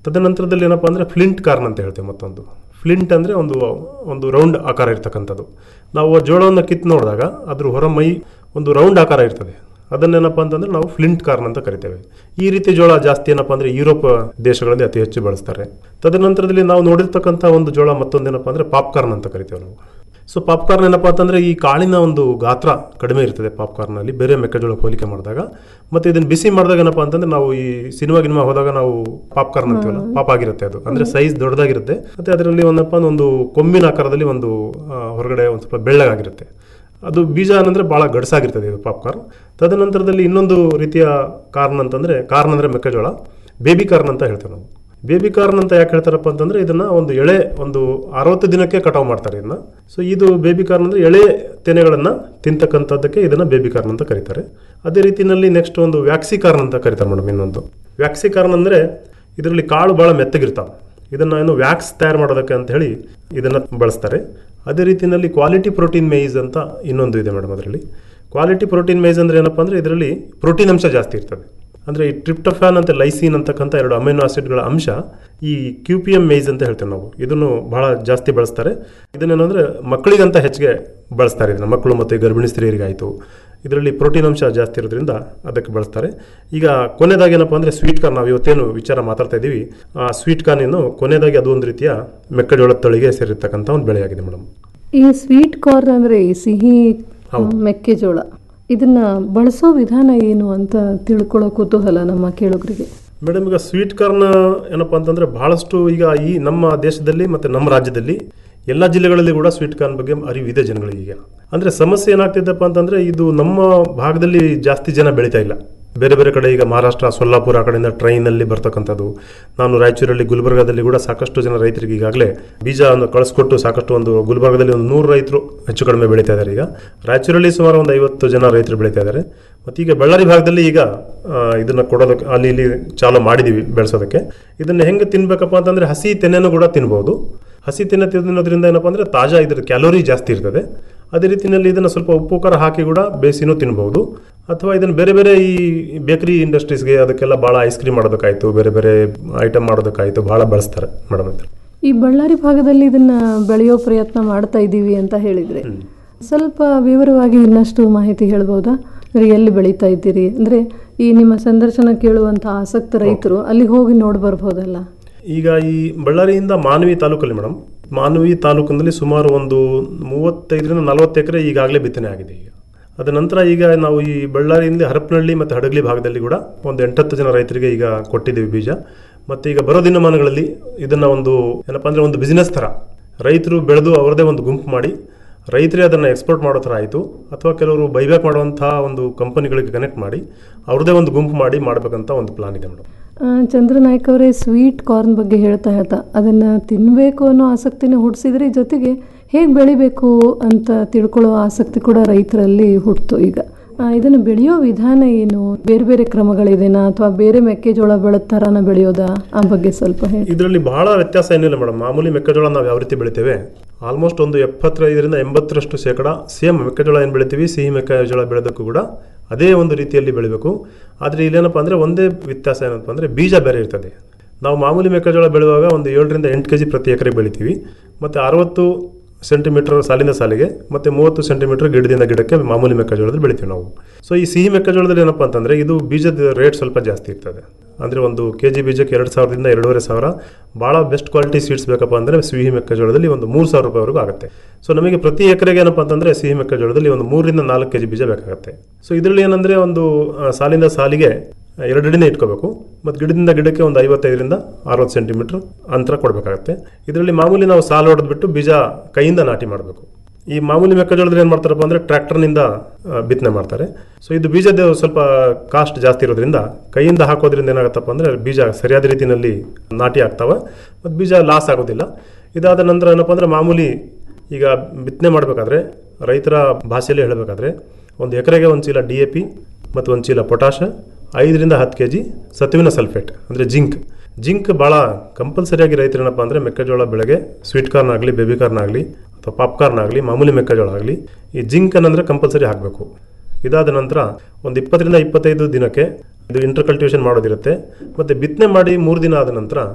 ತದನಂತರದಲ್ಲಿ ಏನಪ್ಪ ಅಂದರೆ ಫ್ಲಿಂಟ್ ಕಾರ್ನ್ ಅಂತ ಹೇಳ್ತೇವೆ ಮತ್ತೊಂದು ಫ್ಲಿಂಟ್ ಅಂದರೆ ಒಂದು ಒಂದು ರೌಂಡ್ ಆಕಾರ ಇರ್ತಕ್ಕಂಥದ್ದು ನಾವು ಆ ಜೋಳವನ್ನು ಕಿತ್ತು ನೋಡಿದಾಗ ಅದ್ರ ಹೊರ ಮೈ ಒಂದು ರೌಂಡ್ ಆಕಾರ ಇರ್ತದೆ ಅದನ್ನೇನಪ್ಪ ಅಂತಂದ್ರೆ ನಾವು ಫ್ಲಿಂಟ್ ಕಾರ್ನ್ ಅಂತ ಕರಿತೇವೆ ಈ ರೀತಿ ಜೋಳ ಜಾಸ್ತಿ ಏನಪ್ಪ ಅಂದರೆ ಯುರೋಪ್ ದೇಶಗಳಲ್ಲಿ ಅತಿ ಹೆಚ್ಚು ಬಳಸ್ತಾರೆ ತದನಂತರದಲ್ಲಿ ನಾವು ನೋಡಿರ್ತಕ್ಕಂಥ ಒಂದು ಜೋಳ ಮತ್ತೊಂದೇನಪ್ಪ ಅಂದರೆ ಪಾಪ್ಕಾರ್ನ್ ಅಂತ ಕರಿತೇವೆ ನಾವು ಸೊ ಪಾಪ್ಕಾರ್ನ್ ಏನಪ್ಪ ಅಂತಂದರೆ ಈ ಕಾಳಿನ ಒಂದು ಗಾತ್ರ ಕಡಿಮೆ ಇರ್ತದೆ ಪಾಪ್ಕಾರ್ನಲ್ಲಿ ಬೇರೆ ಮೆಕ್ಕೆಜೋಳ ಹೋಲಿಕೆ ಮಾಡಿದಾಗ ಮತ್ತು ಇದನ್ನು ಬಿಸಿ ಮಾಡಿದಾಗ ಏನಪ್ಪ ಅಂತಂದ್ರೆ ನಾವು ಈ ಸಿನಿಮಾ ಗಿನಿಮಾ ಹೋದಾಗ ನಾವು ಪಾಪ್ಕಾರ್ನ್ ಅಂತೀವಲ್ಲ ಪಾಪ್ ಆಗಿರುತ್ತೆ ಅದು ಅಂದರೆ ಸೈಜ್ ದೊಡ್ಡದಾಗಿರುತ್ತೆ ಮತ್ತು ಅದರಲ್ಲಿ ಒಂದಪ್ಪ ಒಂದು ಕೊಂಬಿನ ಆಕಾರದಲ್ಲಿ ಒಂದು ಆ, ಹೊರಗಡೆ ಒಂದು ಸ್ವಲ್ಪ ಬೆಳ್ಳಗಾಗಿರುತ್ತೆ ಅದು ಬೀಜ ಏನಂದ್ರೆ ಭಾಳ ಗಡ್ಸಾಗಿರ್ತದೆ ಇದು ಪಾಪ್ಕಾರ್ನ್ ತದನಂತರದಲ್ಲಿ ಇನ್ನೊಂದು ರೀತಿಯ ಕಾರ್ನ್ ಅಂತಂದರೆ ಕಾರ್ನ್ ಅಂದರೆ ಮೆಕ್ಕೆಜೋಳ ಬೇಬಿ ಕಾರ್ನ್ ಅಂತ ಹೇಳ್ತೇವೆ ನಾವು ಬೇಬಿ ಕಾರ್ನ್ ಅಂತ ಯಾಕೆ ಹೇಳ್ತಾರಪ್ಪ ಅಂತಂದ್ರೆ ಇದನ್ನ ಒಂದು ಎಳೆ ಒಂದು ಅರವತ್ತು ದಿನಕ್ಕೆ ಕಟಾವು ಮಾಡ್ತಾರೆ ಇದನ್ನ ಸೊ ಇದು ಬೇಬಿ ಕಾರ್ನ್ ಅಂದ್ರೆ ಎಳೆ ತೆನೆಗಳನ್ನ ತಿಂತಕ್ಕಂಥದ್ದಕ್ಕೆ ಇದನ್ನ ಬೇಬಿ ಕಾರ್ನ್ ಅಂತ ಕರೀತಾರೆ ಅದೇ ರೀತಿಯಲ್ಲಿ ನೆಕ್ಸ್ಟ್ ಒಂದು ವ್ಯಾಕ್ಸಿ ಕಾರ್ನ್ ಅಂತ ಕರೀತಾರೆ ಮೇಡಮ್ ಇನ್ನೊಂದು ವ್ಯಾಕ್ಸಿ ಕಾರ್ನ್ ಅಂದ್ರೆ ಇದರಲ್ಲಿ ಕಾಳು ಭಾಳ ಮೆತ್ತಗಿರ್ತಾವೆ ಇದನ್ನ ಏನು ವ್ಯಾಕ್ಸ್ ತಯಾರು ಮಾಡೋದಕ್ಕೆ ಅಂತ ಹೇಳಿ ಇದನ್ನ ಬಳಸ್ತಾರೆ ಅದೇ ರೀತಿಯಲ್ಲಿ ಕ್ವಾಲಿಟಿ ಪ್ರೋಟೀನ್ ಮೇಯ್ಸ್ ಅಂತ ಇನ್ನೊಂದು ಇದೆ ಮೇಡಮ್ ಅದರಲ್ಲಿ ಕ್ವಾಲಿಟಿ ಪ್ರೋಟೀನ್ ಮೇಯ್ಸ್ ಅಂದ್ರೆ ಏನಪ್ಪ ಅಂದ್ರೆ ಇದರಲ್ಲಿ ಪ್ರೋಟೀನ್ ಅಂಶ ಜಾಸ್ತಿ ಇರ್ತದೆ ಅಂದರೆ ಈ ಟ್ರಿಪ್ಟೋಫ್ಯಾನ್ ಅಂತ ಲೈಸಿನ್ ಅಂತಕ್ಕಂಥ ಎರಡು ಅಮೈನೋ ಆಸಿಡ್ಗಳ ಅಂಶ ಈ ಕ್ಯೂ ಪಿ ಎಮ್ ಮೇಯ್ಸ್ ಅಂತ ಹೇಳ್ತೇವೆ ನಾವು ಇದನ್ನು ಬಹಳ ಜಾಸ್ತಿ ಬಳಸ್ತಾರೆ ಇದನ್ನೇನಂದ್ರೆ ಮಕ್ಕಳಿಗಂತ ಹೆಚ್ಚಿಗೆ ಬಳಸ್ತಾರೆ ಇದನ್ನು ಮಕ್ಕಳು ಮತ್ತು ಗರ್ಭಿಣಿ ಸ್ತ್ರೀಯರಿಗಾಯಿತು ಇದರಲ್ಲಿ ಪ್ರೋಟೀನ್ ಅಂಶ ಜಾಸ್ತಿ ಇರೋದ್ರಿಂದ ಅದಕ್ಕೆ ಬಳಸ್ತಾರೆ ಈಗ ಕೊನೆದಾಗಿ ಏನಪ್ಪ ಅಂದರೆ ಸ್ವೀಟ್ ಕಾರ್ನ್ ನಾವು ಇವತ್ತೇನು ವಿಚಾರ ಮಾತಾಡ್ತಾ ಇದ್ದೀವಿ ಆ ಸ್ವೀಟ್ ಕಾರ್ನ್ ಏನು ಕೊನೆದಾಗಿ ಅದು ಒಂದು ರೀತಿಯ ಮೆಕ್ಕೆಜೋಳದ ತಳಿಗೆ ಸೇರಿರ್ತಕ್ಕಂಥ ಒಂದು ಬೆಳೆಯಾಗಿದೆ ಮೇಡಮ್ ಈ ಸ್ವೀಟ್ ಕಾರ್ನ್ ಅಂದ್ರೆ ಈ ಸಿಹಿ ಹೌದು. ಮೆಕ್ಕೆಜೋಳ ಇದನ್ನ ಬಳಸೋ ವಿಧಾನ ಏನು ಅಂತ ತಿಳ್ಕೊಳ್ಳೋ ಕುತೂಹಲ ನಮ್ಮ ಕೇಳುಗರಿಗೆ ಮೇಡಮ್ ಈಗ ಸ್ವೀಟ್ ಕಾರ್ನ್ ಏನಪ್ಪ ಅಂತಂದ್ರೆ ಬಹಳಷ್ಟು ಈಗ ಈ ನಮ್ಮ ದೇಶದಲ್ಲಿ ಮತ್ತು ನಮ್ಮ ರಾಜ್ಯದಲ್ಲಿ ಎಲ್ಲ ಜಿಲ್ಲೆಗಳಲ್ಲಿ ಕೂಡ ಸ್ವೀಟ್ ಕಾರ್ನ್ ಬಗ್ಗೆ ಅರಿವಿದೆ ಜನಗಳಿಗೆ ಈಗ ಅಂದರೆ ಸಮಸ್ಯೆ ಏನಾಗ್ತಿದ್ದಪ್ಪ ಅಂತಂದ್ರೆ ಇದು ನಮ್ಮ ಭಾಗದಲ್ಲಿ ಜಾಸ್ತಿ ಜನ ಬೆಳೀತಾ ಇಲ್ಲ ಬೇರೆ ಬೇರೆ ಕಡೆ ಈಗ ಮಹಾರಾಷ್ಟ್ರ ಸೊಲ್ಲಾಪುರ ಆ ಕಡೆಯಿಂದ ಟ್ರೈನಲ್ಲಿ ಬರ್ತಕ್ಕಂಥದ್ದು ನಾನು ರಾಯಚೂರಲ್ಲಿ ಗುಲ್ಬರ್ಗಾದಲ್ಲಿ ಕೂಡ ಸಾಕಷ್ಟು ಜನ ರೈತರಿಗೆ ಈಗಾಗಲೇ ಬೀಜವನ್ನು ಕಳಿಸ್ಕೊಟ್ಟು ಸಾಕಷ್ಟು ಒಂದು ಗುಲ್ಬರ್ಗಾದಲ್ಲಿ ಒಂದು ನೂರು ರೈತರು ಹೆಚ್ಚು ಕಡಿಮೆ ಬೆಳೀತಾ ಇದ್ದಾರೆ ಈಗ ರಾಯಚೂರಲ್ಲಿ ಸುಮಾರು ಒಂದು ಐವತ್ತು ಜನ ರೈತರು ಬೆಳೀತಾ ಇದ್ದಾರೆ ಮತ್ತು ಈಗ ಬಳ್ಳಾರಿ ಭಾಗದಲ್ಲಿ ಈಗ ಆ, ಇದನ್ನ ಕೊಡೋದಕ್ಕೆ ಅಲ್ಲಿ ಇಲ್ಲಿ ಚಾಲೂ ಮಾಡಿದ್ದೀವಿ ಬೆಳೆಸೋದಕ್ಕೆ ಇದನ್ನ ಹೆಂಗೆ ತಿನ್ಬೇಕಪ್ಪ ಅಂತಂದ್ರೆ ಹಸಿ ತೆನೆನೂ ಕೂಡ ತಿನ್ಬೋದು ಹಸಿ ತೆನೆ ತಿನ್ನೋದ್ರಿಂದ ಏನಪ್ಪ ಅಂದ್ರೆ ತಾಜಾ ಇದ್ರ ಕ್ಯಾಲೋರಿ ಜಾಸ್ತಿ ಇರ್ತದೆ ಅದೇ ರೀತಿಯಲ್ಲಿ ಇದನ್ನ ಸ್ವಲ್ಪ ಉಪ್ಪು ಖಾರ ಹಾಕಿ ಕೂಡ ಬೇಯಿಸಿನೂ ತಿನ್ಬಹುದು ಅಥವಾ ಇದನ್ನ ಬೇರೆ ಬೇರೆ ಈ ಬೇಕರಿ ಇಂಡಸ್ಟ್ರೀಸ್ಗೆ ಅದಕ್ಕೆಲ್ಲ ಭಾಳ ಐಸ್ ಕ್ರೀಮ್ ಮಾಡೋದಕ್ಕಾಯ್ತು ಬೇರೆ ಬೇರೆ ಐಟಮ್ ಮಾಡೋದಕ್ಕಾಯ್ತು ಭಾಳ ಬಳಸ್ತಾರೆ ಮೇಡಮ್ ಅಂತ ಈ ಬಳ್ಳಾರಿ ಭಾಗದಲ್ಲಿ ಇದನ್ನ ಬೆಳೆಯೋ ಪ್ರಯತ್ನ ಮಾಡ್ತಾ ಇದ್ದೀವಿ ಅಂತ ಹೇಳಿದ್ರೆ ಸ್ವಲ್ಪ ವಿವರವಾಗಿ ಇನ್ನಷ್ಟು ಮಾಹಿತಿ ಹೇಳ್ಬೋದಾ ಅಂದ್ರೆ ಎಲ್ಲಿ ಬೆಳೀತಾ ಇದ್ದೀರಿ ಅಂದ್ರೆ ಈ ನಿಮ್ಮ ಸಂದರ್ಶನ ಕೇಳುವಂತ ಆಸಕ್ತ ರೈತರು ಅಲ್ಲಿ ಹೋಗಿ ನೋಡಿ ಬರ್ಬೋದಲ್ಲ ಈಗ ಈ ಬಳ್ಳಾರಿಯಿಂದ ಮಾನವಿ ತಾಲೂಕಲ್ಲಿ ಮೇಡಮ್ ಮಾನವಿ ತಾಲೂಕಿನಲ್ಲಿ ಸುಮಾರು ಒಂದು ಮೂವತ್ತೈದರಿಂದ ನಲವತ್ತು ಎಕರೆ ಈಗಾಗಲೇ ಬಿತ್ತನೆ ಆಗಿದೆ ಈಗ ಅದ ನಂತರ ಈಗ ನಾವು ಈ ಬಳ್ಳಾರಿಯಿಂದ ಹರಪನಹಳ್ಳಿ ಮತ್ತು ಹಡಗಲಿ ಭಾಗದಲ್ಲಿ ಕೂಡ ಒಂದು ಎಂಟತ್ತು ಜನ ರೈತರಿಗೆ ಈಗ ಕೊಟ್ಟಿದ್ದೀವಿ ಬೀಜ ಮತ್ತು ಈಗ ಬರೋ ದಿನಮಾನಗಳಲ್ಲಿ ಇದನ್ನು ಒಂದು ಏನಪ್ಪ ಅಂದರೆ ಒಂದು ಬಿಸ್ನೆಸ್ ಥರ ರೈತರು ಬೆಳೆದು ಅವರದೇ ಒಂದು ಗುಂಪು ಮಾಡಿ ರೈತರೇ ಅದನ್ನು ಎಕ್ಸ್ಪೋರ್ಟ್ ಮಾಡೋ ಥರ ಆಯಿತು ಅಥವಾ ಕೆಲವರು ಬೈಬ್ಯಾಕ್ ಮಾಡುವಂಥ ಒಂದು ಕಂಪನಿಗಳಿಗೆ ಕನೆಕ್ಟ್ ಮಾಡಿ ಅವ್ರದ್ದೇ ಒಂದು ಗುಂಪು ಮಾಡಿ ಮಾಡಬೇಕಂತ ಒಂದು ಪ್ಲಾನ್ ಇದೆ ಮೇಡಮ್ ಆ, ಚಂದ್ರನಾಯ್ಕ ಅವರೇ ಸ್ವೀಟ್ ಕಾರ್ನ್ ಬಗ್ಗೆ ಹೇಳ್ತಾ ಹೇಳ್ತಾ ಅದನ್ನ ತಿನ್ನಬೇಕು ಅನ್ನೋ ಆಸಕ್ತಿನ ಹುಟ್ಟಿಸಿದ್ರೆ ಜೊತೆಗೆ ಹೇಗೆ ಬೆಳಿಬೇಕು ಅಂತ ತಿಳ್ಕೊಳ್ಳೋ ಆಸಕ್ತಿ ಕೂಡ ರೈತರಲ್ಲಿ ಹುಟ್ಟಿತು ಈಗ ಆ, ಇದನ್ನು ಬೆಳೆಯೋ ವಿಧಾನ ಏನು ಬೇರೆ ಬೇರೆ ಕ್ರಮಗಳಿದೆನಾ ಅಥವಾ ಬೇರೆ ಮೆಕ್ಕೆಜೋಳ ಬೆಳೆದ ಥರನ ಬೆಳೆಯೋದಾ ಆ ಬಗ್ಗೆ ಸ್ವಲ್ಪ ಹೇಳಿ ಇದರಲ್ಲಿ ಬಹಳ ವ್ಯತ್ಯಾಸ ಏನಿಲ್ಲ ಮೇಡಮ್ ಮಾಮೂಲಿ ಮೆಕ್ಕೆಜೋಳ ನಾವು ಯಾವ ರೀತಿ ಬೆಳಿತೇವೆ ಆಲ್ಮೋಸ್ಟ್ ಒಂದು ಎಪ್ಪತ್ತೈದರಿಂದ ಎಂಬತ್ತರಷ್ಟು ಶೇಕಡ ಸೇಮ್ ಮೆಕ್ಕೆಜೋಳ ಏನು ಬೆಳಿತೀವಿ ಸಿಹಿ ಮೆಕ್ಕೆಜೋಳ ಬೆಳೆದಕ್ಕೂ ಕೂಡ ಅದೇ ಒಂದು ರೀತಿಯಲ್ಲಿ ಬೆಳಿಬೇಕು ಆದರೆ ಇಲ್ಲೇನಪ್ಪ ಅಂದರೆ ಒಂದೇ ವ್ಯತ್ಯಾಸ ಏನಪ್ಪ ಅಂದರೆ ಬೀಜ ಬೇರೆ ಇರ್ತದೆ ನಾವು ಮಾಮೂಲಿ ಮೆಕ್ಕೆಜೋಳ ಬೆಳೆಯುವಾಗ ಒಂದು ಏಳರಿಂದ ಎಂಟು ಕೆ ಜಿ ಪ್ರತಿ ಎಕರೆ ಬೆಳಿತೀವಿ ಮತ್ತು ಅರವತ್ತು ಸೆಂಟಿಮೀಟರ್ ಸಾಲಿಂದ ಸಾಲಿಗೆ ಮತ್ತು ಮೂವತ್ತು ಸೆಂಟಿಮೀಟರ್ ಗಿಡದಿಂದ ಗಿಡಕ್ಕೆ ಮಾಮೂಲಿ ಮೆಕ್ಕೆಜೋಳದಲ್ಲಿ ಬೆಳಿತೀವಿ ನಾವು ಸೊ ಈ ಸಿಹಿ ಮೆಕ್ಕೆಜೋಳದಲ್ಲಿ ಏನಪ್ಪ ಅಂತಂದರೆ ಇದು ಬೀಜದ ರೇಟ್ ಸ್ವಲ್ಪ ಜಾಸ್ತಿ ಇರ್ತದೆ ಅಂದರೆ ಒಂದು ಕೆ ಜಿ ಬೀಜಕ್ಕೆ ಎರಡು ಸಾವಿರದಿಂದ ಎರಡೂವರೆ ಸಾವಿರ ಭಾಳ ಬೆಸ್ಟ್ ಕ್ವಾಲಿಟಿ ಸೀಡ್ಸ್ ಬೇಕಪ್ಪ ಅಂದರೆ ಸಿಹಿ ಮೆಕ್ಕೆಜೋಳದಲ್ಲಿ ಒಂದು ಮೂರು ಸಾವಿರ ರೂಪಾಯಿವರೆಗೂ ಆಗುತ್ತೆ ಸೊ ನಮಗೆ ಪ್ರತಿ ಎಕರೆಗೆ ಏನಪ್ಪ ಅಂತಂದರೆ ಸಿಹಿ ಮೆಕ್ಕೆಜೋಳದಲ್ಲಿ ಒಂದು ಮೂರರಿಂದ ನಾಲ್ಕು ಕೆ ಜಿ ಬೀಜ ಬೇಕಾಗುತ್ತೆ ಸೊ ಇದರಲ್ಲಿ ಏನಂದರೆ ಒಂದು ಆ, ಸಾಲಿಂದ ಸಾಲಿಗೆ ಎರಡು ಅಡಿನೇ ಇಟ್ಕೋಬೇಕು ಮತ್ತು ಗಿಡದಿಂದ ಗಿಡಕ್ಕೆ ಒಂದು ಐವತ್ತೈದರಿಂದ ಅರವತ್ತು ಸೆಂಟಿಮೀಟರ್ ಅಂತರ ಕೊಡಬೇಕಾಗತ್ತೆ ಇದರಲ್ಲಿ ಮಾಮೂಲಿ ನಾವು ಸಾಲು ಹೊಡೆದ್ಬಿಟ್ಟು ಬೀಜ ಕೈಯಿಂದ ನಾಟಿ ಮಾಡಬೇಕು ಈ ಮಾಮೂಲಿ ಮೆಕ್ಕೆಜೋಳದಲ್ಲಿ ಏನು ಮಾಡ್ತಾರಪ್ಪ ಅಂದರೆ ಟ್ರ್ಯಾಕ್ಟರ್ನಿಂದ ಬಿತ್ತನೆ ಮಾಡ್ತಾರೆ ಸೊ ಇದು ಬೀಜದ ಸ್ವಲ್ಪ ಕಾಸ್ಟ್ ಜಾಸ್ತಿ ಇರೋದ್ರಿಂದ ಕೈಯಿಂದ ಹಾಕೋದ್ರಿಂದ ಏನಾಗುತ್ತಪ್ಪ ಅಂದರೆ ಬೀಜ ಸರಿಯಾದ ರೀತಿಯಲ್ಲಿ ನಾಟಿ ಆಗ್ತಾವೆ ಮತ್ತು ಬೀಜ ಲಾಸ್ ಆಗೋದಿಲ್ಲ ಇದಾದ ನಂತರ ಏನಪ್ಪ ಅಂದರೆ ಮಾಮೂಲಿ ಈಗ ಬಿತ್ತನೆ ಮಾಡಬೇಕಾದ್ರೆ ರೈತರ ಭಾಷೆಯಲ್ಲಿ ಹೇಳಬೇಕಾದ್ರೆ ಒಂದು ಎಕರೆಗೆ ಒಂದು ಚೀಲ ಡಿ ಎ ಪಿ ಮತ್ತು ಒಂದು ಚೀಲ ಪೊಟಾಷ ಐದರಿಂದ ಹತ್ತು ಕೆ ಜಿ ಸತುವಿನ ಸಲ್ಫೇಟ್ ಅಂದರೆ ಜಿಂಕ್ ಜಿಂಕ್ ಭಾಳ ಕಂಪಲ್ಸರಿಯಾಗಿ ರೈತರು ಏನಪ್ಪ ಅಂದರೆ ಮೆಕ್ಕೆಜೋಳ ಬೆಳೆಗೆ ಸ್ವೀಟ್ ಕಾರ್ನ್ ಆಗಲಿ ಬೇಬಿ ಕಾರ್ನ್ ಆಗಲಿ ಅಥವಾ ಪಾಪ್ಕಾರ್ನ್ ಆಗಲಿ ಮಾಮೂಲಿ ಮೆಕ್ಕೆಜೋಳ ಆಗಲಿ ಈ ಜಿಂಕ್ ಅನ್ನಂದ್ರೆ ಕಂಪಲ್ಸರಿ ಹಾಕಬೇಕು ಇದಾದ ನಂತರ ಒಂದು ಇಪ್ಪತ್ತರಿಂದ ಇಪ್ಪತ್ತೈದು ದಿನಕ್ಕೆ ಇದು ಇಂಟರ್ ಕಲ್ಟಿವೇಷನ್ ಮಾಡೋದಿರುತ್ತೆ ಮತ್ತು ಬಿತ್ತನೆ ಮಾಡಿ ಮೂರು ದಿನ ಆದ ನಂತರ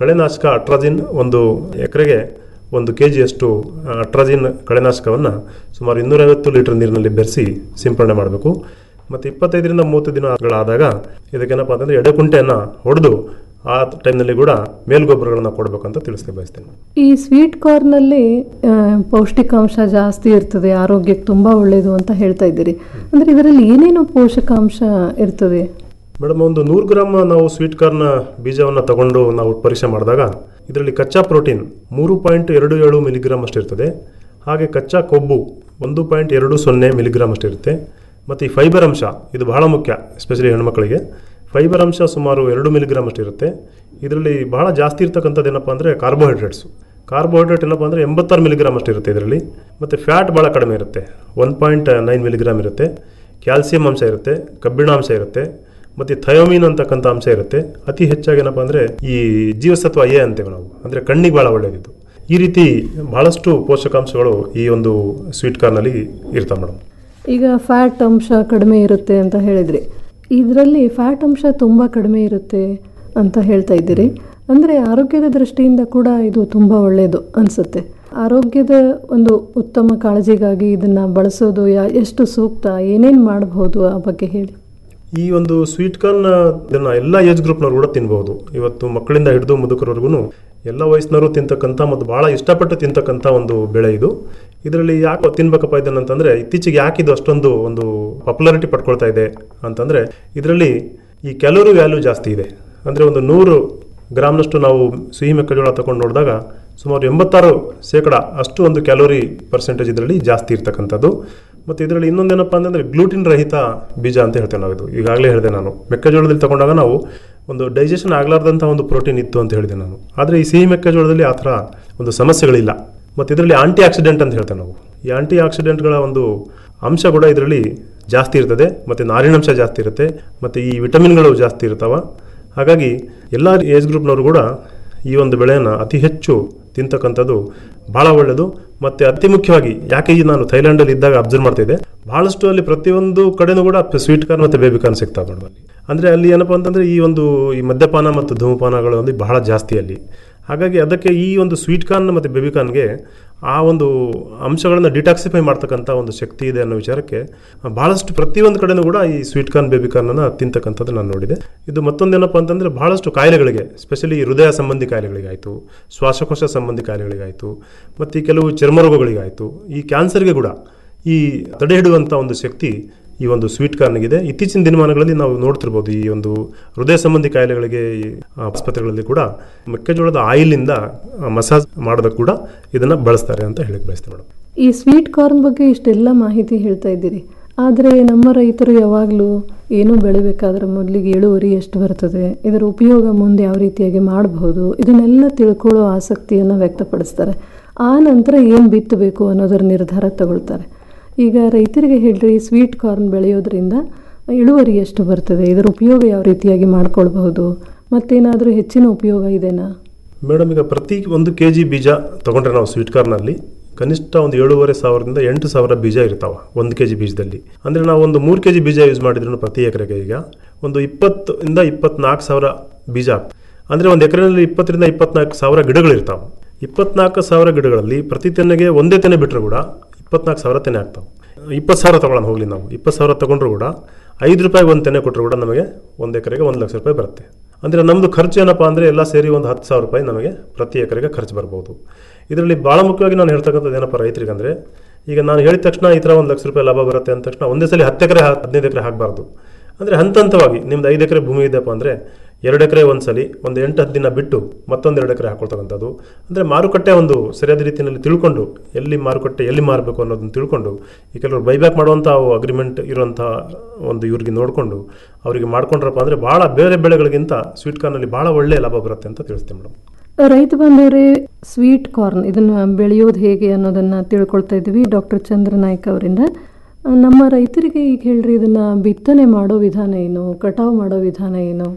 ಕಳೆನಾಶಕ ಅಟ್ರಾಜಿನ್ ಒಂದು ಎಕರೆಗೆ ಒಂದು ಕೆ ಜಿಯಷ್ಟು ಅಟ್ರಾಜಿನ್ ಕಳೆನಾಶಕವನ್ನು ಸುಮಾರು ಇನ್ನೂರೈವತ್ತು ಲೀಟರ್ ನೀರಿನಲ್ಲಿ ಬೆರೆಸಿ ಸಿಂಪಡಣೆ ಮಾಡಬೇಕು ಮತ್ತು ಇಪ್ಪತ್ತೈದರಿಂದ ಮೂವತ್ತು ದಿನಗಳಾದಾಗ ಇದಕ್ಕೇನಪ್ಪ ಅಂತಂದರೆ ಎಡೆಕುಂಟೆಯನ್ನು ಹೊಡೆದು ಆ ಟೈಮ್ನಲ್ಲಿ ಕೂಡ ಮೇಲ್ಗೊಬ್ಬರಗಳನ್ನು ಕೊಡಬೇಕಂತ ತಿಳಿಸ್ಕೆ ಬಯಸ್ತೇನೆ ಈ ಸ್ವೀಟ್ ಕಾರ್ನಲ್ಲಿ ಆ, ಪೌಷ್ಟಿಕಾಂಶ ಜಾಸ್ತಿ ಇರ್ತದೆ ಆರೋಗ್ಯಕ್ಕೆ ತುಂಬ ಒಳ್ಳೆಯದು ಅಂತ ಹೇಳ್ತಾ ಇದ್ದೀರಿ ಅಂದರೆ ಇದರಲ್ಲಿ ಏನೇನು ಪೋಷಕಾಂಶ ಇರ್ತದೆ ಮೇಡಮ್ ಒಂದು ನೂರು ಗ್ರಾಮ್ ನಾವು ಸ್ವೀಟ್ ಕಾರ್ನ್ ಬೀಜವನ್ನು ತಗೊಂಡು ನಾವು ಪರೀಕ್ಷೆ ಮಾಡಿದಾಗ ಇದರಲ್ಲಿ ಕಚ್ಚಾ ಪ್ರೋಟೀನ್ ಮೂರು ಪಾಯಿಂಟ್ ಎರಡು ಏಳು ಮಿಲಿಗ್ರಾಮ್ ಅಷ್ಟು ಇರ್ತದೆ ಹಾಗೆ ಕಚ್ಚಾ ಕೊಬ್ಬು ಒಂದು ಪಾಯಿಂಟ್ ಎರಡು ಸೊನ್ನೆ ಮಿಲಿಗ್ರಾಮ್ ಅಷ್ಟು ಇರುತ್ತೆ ಮತ್ತು ಈ ಫೈಬರ್ ಅಂಶ ಇದು ಬಹಳ ಮುಖ್ಯ ಎಸ್ಪೆಷಲಿ ಹೆಣ್ಮಕ್ಳಿಗೆ ಫೈಬರ್ ಅಂಶ ಸುಮಾರು ಎರಡು ಮಿಲಿಗ್ರಾಮ್ ಅಷ್ಟು ಇರುತ್ತೆ ಇದರಲ್ಲಿ ಬಹಳ ಜಾಸ್ತಿ ಇರ್ತಕ್ಕಂಥದ್ದು ಏನಪ್ಪ ಅಂದರೆ ಕಾರ್ಬೋಹೈಡ್ರೇಟ್ಸು ಕಾರ್ಬೋಹೈಡ್ರೇಟ್ ಏನಪ್ಪ ಅಂದರೆ ಎಂಬತ್ತಾರು ಮಿಲಿಗ್ರಾಮ್ ಅಷ್ಟು ಇರುತ್ತೆ ಇದರಲ್ಲಿ ಮತ್ತು ಫ್ಯಾಟ್ ಭಾಳ ಕಡಿಮೆ ಇರುತ್ತೆ ಒನ್ ಪಾಯಿಂಟ್ ನೈನ್ ಮಿಲಿಗ್ರಾಮ್ ಇರುತ್ತೆ ಕ್ಯಾಲ್ಸಿಯಂ ಅಂಶ ಇರುತ್ತೆ ಕಬ್ಬಿಣಾಂಶ ಇರುತ್ತೆ ಮತ್ತು ಥಯೋಮಿನ್ ಅಂತಕ್ಕಂಥ ಅಂಶ ಇರುತ್ತೆ ಅತಿ ಹೆಚ್ಚಾಗಿ ಏನಪ್ಪ ಅಂದರೆ ಈ ಜೀವಸತ್ವ ಎ ಅಂತೇವೆ ನಾವು ಅಂದರೆ ಕಣ್ಣಿಗೆ ಭಾಳ ಒಳ್ಳೆಯದಿದ್ದು ಈ ರೀತಿ ಬಹಳಷ್ಟು ಪೋಷಕಾಂಶಗಳು ಈ ಒಂದು ಸ್ವೀಟ್ ಕಾರ್ನಲ್ಲಿ ಇರ್ತವೆ ಮೇಡಮ್ ಈಗ ಫ್ಯಾಟ್ ಅಂಶ ಕಡಿಮೆ ಇರುತ್ತೆ ಅಂತ ಹೇಳಿದ್ರಿ ಇದರಲ್ಲಿ ಫ್ಯಾಟ್ ಅಂಶ ತುಂಬ ಕಡಿಮೆ ಇರುತ್ತೆ ಅಂತ ಹೇಳ್ತಾ ಇದ್ದೀರಿ ಅಂದರೆ ಆರೋಗ್ಯದ ದೃಷ್ಟಿಯಿಂದ ಕೂಡ ಇದು ತುಂಬ ಒಳ್ಳೆಯದು ಅನಿಸುತ್ತೆ ಆರೋಗ್ಯದ ಒಂದು ಉತ್ತಮ ಕಾಳಜಿಗಾಗಿ ಇದನ್ನು ಬಳಸೋದು ಯಾ ಎಷ್ಟು ಸೂಕ್ತ ಏನೇನು ಮಾಡಬಹುದು ಆ ಬಗ್ಗೆ ಹೇಳಿ ಈ ಒಂದು ಸ್ವೀಟ್ ಕಾರ್ನ್ ಇದನ್ನ ಎಲ್ಲ ಏಜ್ ಗ್ರೂಪ್ನವ್ರು ಕೂಡ ತಿನ್ಬಹುದು ಇವತ್ತು ಮಕ್ಕಳಿಂದ ಹಿಡಿದು ಮುದುಕರವರೆಗೂ ಎಲ್ಲ ವಯಸ್ಸಿನವರು ತಿಂತಕ್ಕಂಥ ಮತ್ತು ಬಹಳ ಇಷ್ಟಪಟ್ಟು ತಿಂತಕ್ಕಂಥ ಒಂದು ಬೆಳೆ ಇದು ಇದರಲ್ಲಿ ಯಾಕೆ ತಿನ್ಬೇಕಪ್ಪ ಇದನ್ನಂತಂದ್ರೆ ಇತ್ತೀಚೆಗೆ ಯಾಕೆ ಇದು ಅಷ್ಟೊಂದು ಒಂದು ಪಾಪ್ಯುಲಾರಿಟಿ ಪಡ್ಕೊಳ್ತಾ ಇದೆ ಅಂತಂದ್ರೆ ಇದರಲ್ಲಿ ಈ ಕ್ಯಾಲೋರಿ ವ್ಯಾಲ್ಯೂ ಜಾಸ್ತಿ ಇದೆ ಅಂದರೆ ಒಂದು ನೂರು ಗ್ರಾಮ್ನಷ್ಟು ನಾವು ಸಿಹಿ ಮೆಕ್ಕೆಜೋಳ ತಗೊಂಡು ನೋಡಿದಾಗ ಸುಮಾರು ಎಂಬತ್ತಾರು ಶೇಕಡ ಅಷ್ಟು ಒಂದು ಕ್ಯಾಲೋರಿ ಪರ್ಸೆಂಟೇಜ್ ಇದರಲ್ಲಿ ಜಾಸ್ತಿ ಇರ್ತಕ್ಕಂಥದ್ದು ಮತ್ತು ಇದರಲ್ಲಿ ಇನ್ನೊಂದೇನಪ್ಪ ಅಂತಂದರೆ ಗ್ಲೂಟಿನ್ ರಹಿತ ಬೀಜ ಅಂತ ಹೇಳ್ತೇವೆ ನಾವು ಇದು ಈಗಾಗಲೇ ಹೇಳಿದೆ ನಾನು ಮೆಕ್ಕೆಜೋಳದಲ್ಲಿ ತಗೊಂಡಾಗ ನಾವು ಒಂದು ಡೈಜೆಷನ್ ಆಗಲಾರ್ದಂಥ ಒಂದು ಪ್ರೋಟೀನ್ ಇತ್ತು ಅಂತ ಹೇಳಿದೆ ನಾನು ಆದರೆ ಈ ಸಿಹಿ ಮೆಕ್ಕೆಜೋಳದಲ್ಲಿ ಆ ಥರ ಒಂದು ಸಮಸ್ಯೆಗಳಿಲ್ಲ ಮತ್ತು ಇದರಲ್ಲಿ ಆಂಟಿ ಆಕ್ಸಿಡೆಂಟ್ ಅಂತ ಹೇಳ್ತೇವೆ ನಾವು ಈ ಆಂಟಿ ಆಕ್ಸಿಡೆಂಟ್ಗಳ ಒಂದು ಅಂಶ ಕೂಡ ಇದರಲ್ಲಿ ಜಾಸ್ತಿ ಇರ್ತದೆ ಮತ್ತು ನಾರಿನಂಶ ಜಾಸ್ತಿ ಇರುತ್ತೆ ಮತ್ತು ಈ ವಿಟಮಿನ್ಗಳು ಜಾಸ್ತಿ ಇರ್ತಾವ ಹಾಗಾಗಿ ಎಲ್ಲ ಏಜ್ ಗ್ರೂಪ್ನವರು ಕೂಡ ಈ ಒಂದು ಬೆಳೆಯನ್ನು ಅತಿ ಹೆಚ್ಚು ತಿಂತಕ್ಕಂಥದ್ದು ಭಾಳ ಒಳ್ಳೆಯದು ಮತ್ತು ಅತಿ ಮುಖ್ಯವಾಗಿ ಯಾಕೆ ಈ ನಾನು ಥೈಲ್ಯಾಂಡಲ್ಲಿ ಇದ್ದಾಗ ಅಬ್ಸರ್ವ್ ಮಾಡ್ತಿದ್ದೆ ಭಾಳಷ್ಟು ಅಲ್ಲಿ ಪ್ರತಿಯೊಂದು ಕಡೆನೂ ಕೂಡ ಸ್ವೀಟ್ ಕಾರ್ನ್ ಮತ್ತು ಬೇಬಿ ಕಾರ್ನ್ ಸಿಗ್ತಾವೆ ಮೇಡಮ್ ಅಲ್ಲಿ ಅಂದರೆ ಅಲ್ಲಿ ಏನಪ್ಪ ಅಂತಂದರೆ ಈ ಒಂದು ಈ ಮದ್ಯಪಾನ ಮತ್ತು ಧೂಮಪಾನಗಳು ಒಂದು ಬಹಳ ಜಾಸ್ತಿ ಅಲ್ಲಿ ಹಾಗಾಗಿ ಅದಕ್ಕೆ ಈ ಒಂದು ಸ್ವೀಟ್ ಕಾರ್ನ್ ಮತ್ತು ಬೇಬಿ ಕಾರ್ನ್ಗೆ ಆ ಒಂದು ಅಂಶಗಳನ್ನು ಡಿಟಾಕ್ಸಿಫೈ ಮಾಡ್ತಕ್ಕಂಥ ಒಂದು ಶಕ್ತಿ ಇದೆ ಅನ್ನೋ ವಿಚಾರಕ್ಕೆ ಭಾಳಷ್ಟು ಪ್ರತಿಯೊಂದು ಕಡೆನೂ ಕೂಡ ಈ ಸ್ವೀಟ್ ಕಾರ್ನ್ ಬೇಬಿ ಕಾರ್ನನ್ನು ತಿಂತಕ್ಕಂಥದ್ದು ನಾನು ನೋಡಿದೆ ಇದು ಮತ್ತೊಂದೇನಪ್ಪ ಅಂತಂದರೆ ಭಾಳಷ್ಟು ಕಾಯಿಲೆಗಳಿಗೆ ಸ್ಪೆಷಲಿ ಹೃದಯ ಸಂಬಂಧಿ ಕಾಯಿಲೆಗಳಿಗಾಯಿತು ಶ್ವಾಸಕೋಶ ಸಂಬಂಧಿ ಕಾಯಿಲೆಗಳಿಗಾಯಿತು ಮತ್ತು ಈ ಕೆಲವು ಚರ್ಮ ರೋಗಗಳಿಗಾಯಿತು ಈ ಕ್ಯಾನ್ಸರ್ಗೆ ಕೂಡ ಈ ತಡೆ ಹಿಡುವಂಥ ಒಂದು ಶಕ್ತಿ ಈ ಒಂದು ಸ್ವೀಟ್ ಕಾರ್ನ್ಗಿದೆ ಇತ್ತೀಚಿನ ದಿನಮಾನಗಳಲ್ಲಿ ನಾವು ನೋಡ್ತಿರ್ಬೋದು ಈ ಒಂದು ಹೃದಯ ಸಂಬಂಧಿ ಕಾಯಿಲೆಗಳಿಗೆ ಈ ಆಸ್ಪತ್ರೆಗಳಲ್ಲಿ ಕೂಡ ಮೆಕ್ಕೆಜೋಳದ ಆಯಿಲಿಂದ ಮಸಾಜ್ ಮಾಡೋದಕ್ಕೆ ಕೂಡ ಇದನ್ನು ಬಳಸ್ತಾರೆ ಅಂತ ಹೇಳಕ್ಕೆ ಬಯಸ್ತೇನೆ ಮೇಡಮ್ ಈ ಸ್ವೀಟ್ ಕಾರ್ನ್ ಬಗ್ಗೆ ಇಷ್ಟೆಲ್ಲ ಮಾಹಿತಿ ಹೇಳ್ತಾ ಇದ್ದೀರಿ ಆದರೆ ನಮ್ಮ ರೈತರು ಯಾವಾಗಲೂ ಏನೂ ಬೆಳಿಬೇಕಾದ್ರೆ ಮೊದಲಿಗೆ ಇಳುವರಿ ಎಷ್ಟು ಬರ್ತದೆ ಇದರ ಉಪಯೋಗ ಮುಂದೆ ಯಾವ ರೀತಿಯಾಗಿ ಮಾಡಬಹುದು ಇದನ್ನೆಲ್ಲ ತಿಳ್ಕೊಳ್ಳೋ ಆಸಕ್ತಿಯನ್ನು ವ್ಯಕ್ತಪಡಿಸ್ತಾರೆ ಆ ನಂತರ ಏನು ಬಿತ್ತಬೇಕು ಅನ್ನೋದರ ನಿರ್ಧಾರ ತಗೊಳ್ತಾರೆ ಈಗ ರೈತರಿಗೆ ಹೇಳ್ರಿ ಸ್ವೀಟ್ ಕಾರ್ನ್ ಬೆಳೆಯೋದ್ರಿಂದ ಇಳುವರಿ ಎಷ್ಟು ಬರ್ತದೆ ಇದರ ಉಪಯೋಗ ಯಾವ ರೀತಿಯಾಗಿ ಮಾಡ್ಕೊಳ್ಬಹುದು ಮತ್ತೇನಾದರೂ ಹೆಚ್ಚಿನ ಉಪಯೋಗ ಇದೆನಾ ಮೇಡಮ್ ಈಗ ಪ್ರತಿ ಒಂದು ಕೆ ಜಿ ಬೀಜ ತೊಗೊಂಡ್ರೆ ನಾವು ಸ್ವೀಟ್ ಕಾರ್ನಲ್ಲಿ ಕನಿಷ್ಠ ಒಂದು ಏಳುವರೆ ಸಾವಿರದಿಂದ ಎಂಟು ಸಾವಿರ ಬೀಜ ಇರ್ತಾವೆ ಒಂದು ಕೆ ಜಿ ಬೀಜದಲ್ಲಿ ಅಂದರೆ ನಾವು ಒಂದು ಮೂರು ಕೆ ಜಿ ಬೀಜ ಯೂಸ್ ಮಾಡಿದ್ರು ಪ್ರತಿ ಎಕರೆಗೆ ಈಗ ಒಂದು ಇಪ್ಪತ್ತು ಇಂದ ಇಪ್ಪತ್ನಾಲ್ಕು ಸಾವಿರ ಬೀಜ ಆಗ್ತದೆ ಅಂದರೆ ಒಂದು ಎಕರೆನಲ್ಲಿ ಇಪ್ಪತ್ತರಿಂದ ಇಪ್ಪತ್ನಾಲ್ಕು ಸಾವಿರ ಗಿಡಗಳಿರ್ತಾವೆ ಇಪ್ಪತ್ನಾಲ್ಕು ಸಾವಿರ ಗಿಡಗಳಲ್ಲಿ ಪ್ರತಿ ತೆನೆಗೆ ಒಂದೇ ತೆನೆ ಬಿಟ್ಟರು ಕೂಡ ಇಪ್ಪತ್ನಾಲ್ಕು ಸಾವಿರ ತೆನೆ ಆಗ್ತಾವೆ ಇಪ್ಪತ್ತು ಸಾವಿರ ತೊಗೊಳ್ಳೋಣ ಹೋಗಲಿ ನಾವು ಇಪ್ಪತ್ತು ಸಾವಿರ ತೊಗೊಂಡ್ರು ಕೂಡ ಐದು ರೂಪಾಯಿಗೆ ಒಂದು ತೆನೆ ಕೊಟ್ಟರು ಕೂಡ ನಮಗೆ ಒಂದು ಎಕರೆಗೆ ಒಂದು ಲಕ್ಷ ರೂಪಾಯಿ ಬರುತ್ತೆ ಅಂದರೆ ನಮ್ಮದು ಖರ್ಚು ಏನಪ್ಪ ಅಂದರೆ ಎಲ್ಲ ಸೇರಿ ಒಂದು ಹತ್ತು ಸಾವಿರ ರೂಪಾಯಿ ನಮಗೆ ಪ್ರತಿ ಎಕರೆಗೆ ಖರ್ಚು ಬರ್ಬೋದು ಇದರಲ್ಲಿ ಭಾಳ ಮುಖ್ಯವಾಗಿ ನಾನು ಹೇಳ್ತಕ್ಕಂಥದ್ದು ಏನಪ್ಪ ರೈತರಿಗೆ ಅಂದರೆ ಈಗ ನಾನು ಹೇಳಿದ ತಕ್ಷಣ ಈ ಥರ ಒಂದು ಲಕ್ಷ ರೂಪಾಯಿ ಲಾಭ ಬರುತ್ತೆ ಅಂದ ತಕ್ಷಣ ಒಂದೇ ಸಲ ಹತ್ತು ಎಕರೆ ಹದಿನೈದು ಎಕರೆ ಹಾಕಬಾರ್ದು ಅಂದರೆ ಹಂತ ಹಂತವಾಗಿ ನಿಮ್ದು ಐದು ಎಕರೆ ಭೂಮಿ ಇದೆಯಪ್ಪ ಅಂದರೆ ಎರಡು ಎಕರೆ ಒಂದು ಸಲ ಒಂದು ಎಂಟು ಹತ್ತು ದಿನ ಬಿಟ್ಟು ಮತ್ತೊಂದು ಎರಡು ಎಕರೆ ಹಾಕೊಳ್ತಕ್ಕಂಥದ್ದು ಅಂದರೆ ಮಾರುಕಟ್ಟೆ ಒಂದು ಸರಿಯಾದ ರೀತಿಯಲ್ಲಿ ತಿಳ್ಕೊಂಡು ಎಲ್ಲಿ ಮಾರುಕಟ್ಟೆ ಎಲ್ಲಿ ಮಾರಬೇಕು ಅನ್ನೋದನ್ನು ತಿಳ್ಕೊಂಡು ಈ ಕೆಲವರು ಬೈಬ್ಯಾಕ್ ಮಾಡುವಂಥ ಅಗ್ರಿಮೆಂಟ್ ಇರುವಂಥ ಒಂದು ಇವ್ರಿಗೆ ನೋಡಿಕೊಂಡು ಅವರಿಗೆ ಮಾಡ್ಕೊಂಡ್ರಪ್ಪ ಅಂದರೆ ಭಾಳ ಬೇರೆ ಬೆಳೆಗಳಿಗಿಂತ ಸ್ವೀಟ್ ಕಾರ್ನಲ್ಲಿ ಭಾಳ ಒಳ್ಳೆಯ ಲಾಭ ಬರುತ್ತೆ ಅಂತ ತಿಳಿಸ್ತೀನಿ ಮೇಡಮ್ ರೈತ ಬಂದವರೇ ಸ್ವೀಟ್ ಕಾರ್ನ್ ಇದನ್ನು ಬೆಳೆಯೋದು ಹೇಗೆ ಅನ್ನೋದನ್ನು ತಿಳ್ಕೊಳ್ತಾ ಇದ್ದೀವಿ ಡಾಕ್ಟರ್ ಚಂದ್ರನಾಯ್ಕ ಅವರಿಂದ ಆ, ನಮ್ಮ ರೈತರಿಗೆ ಈಗ ಹೇಳ್ರಿ ಇದನ್ನು ಬಿತ್ತನೆ ಮಾಡೋ ವಿಧಾನ ಏನು ಕಟಾವು ಮಾಡೋ ವಿಧಾನ ಏನು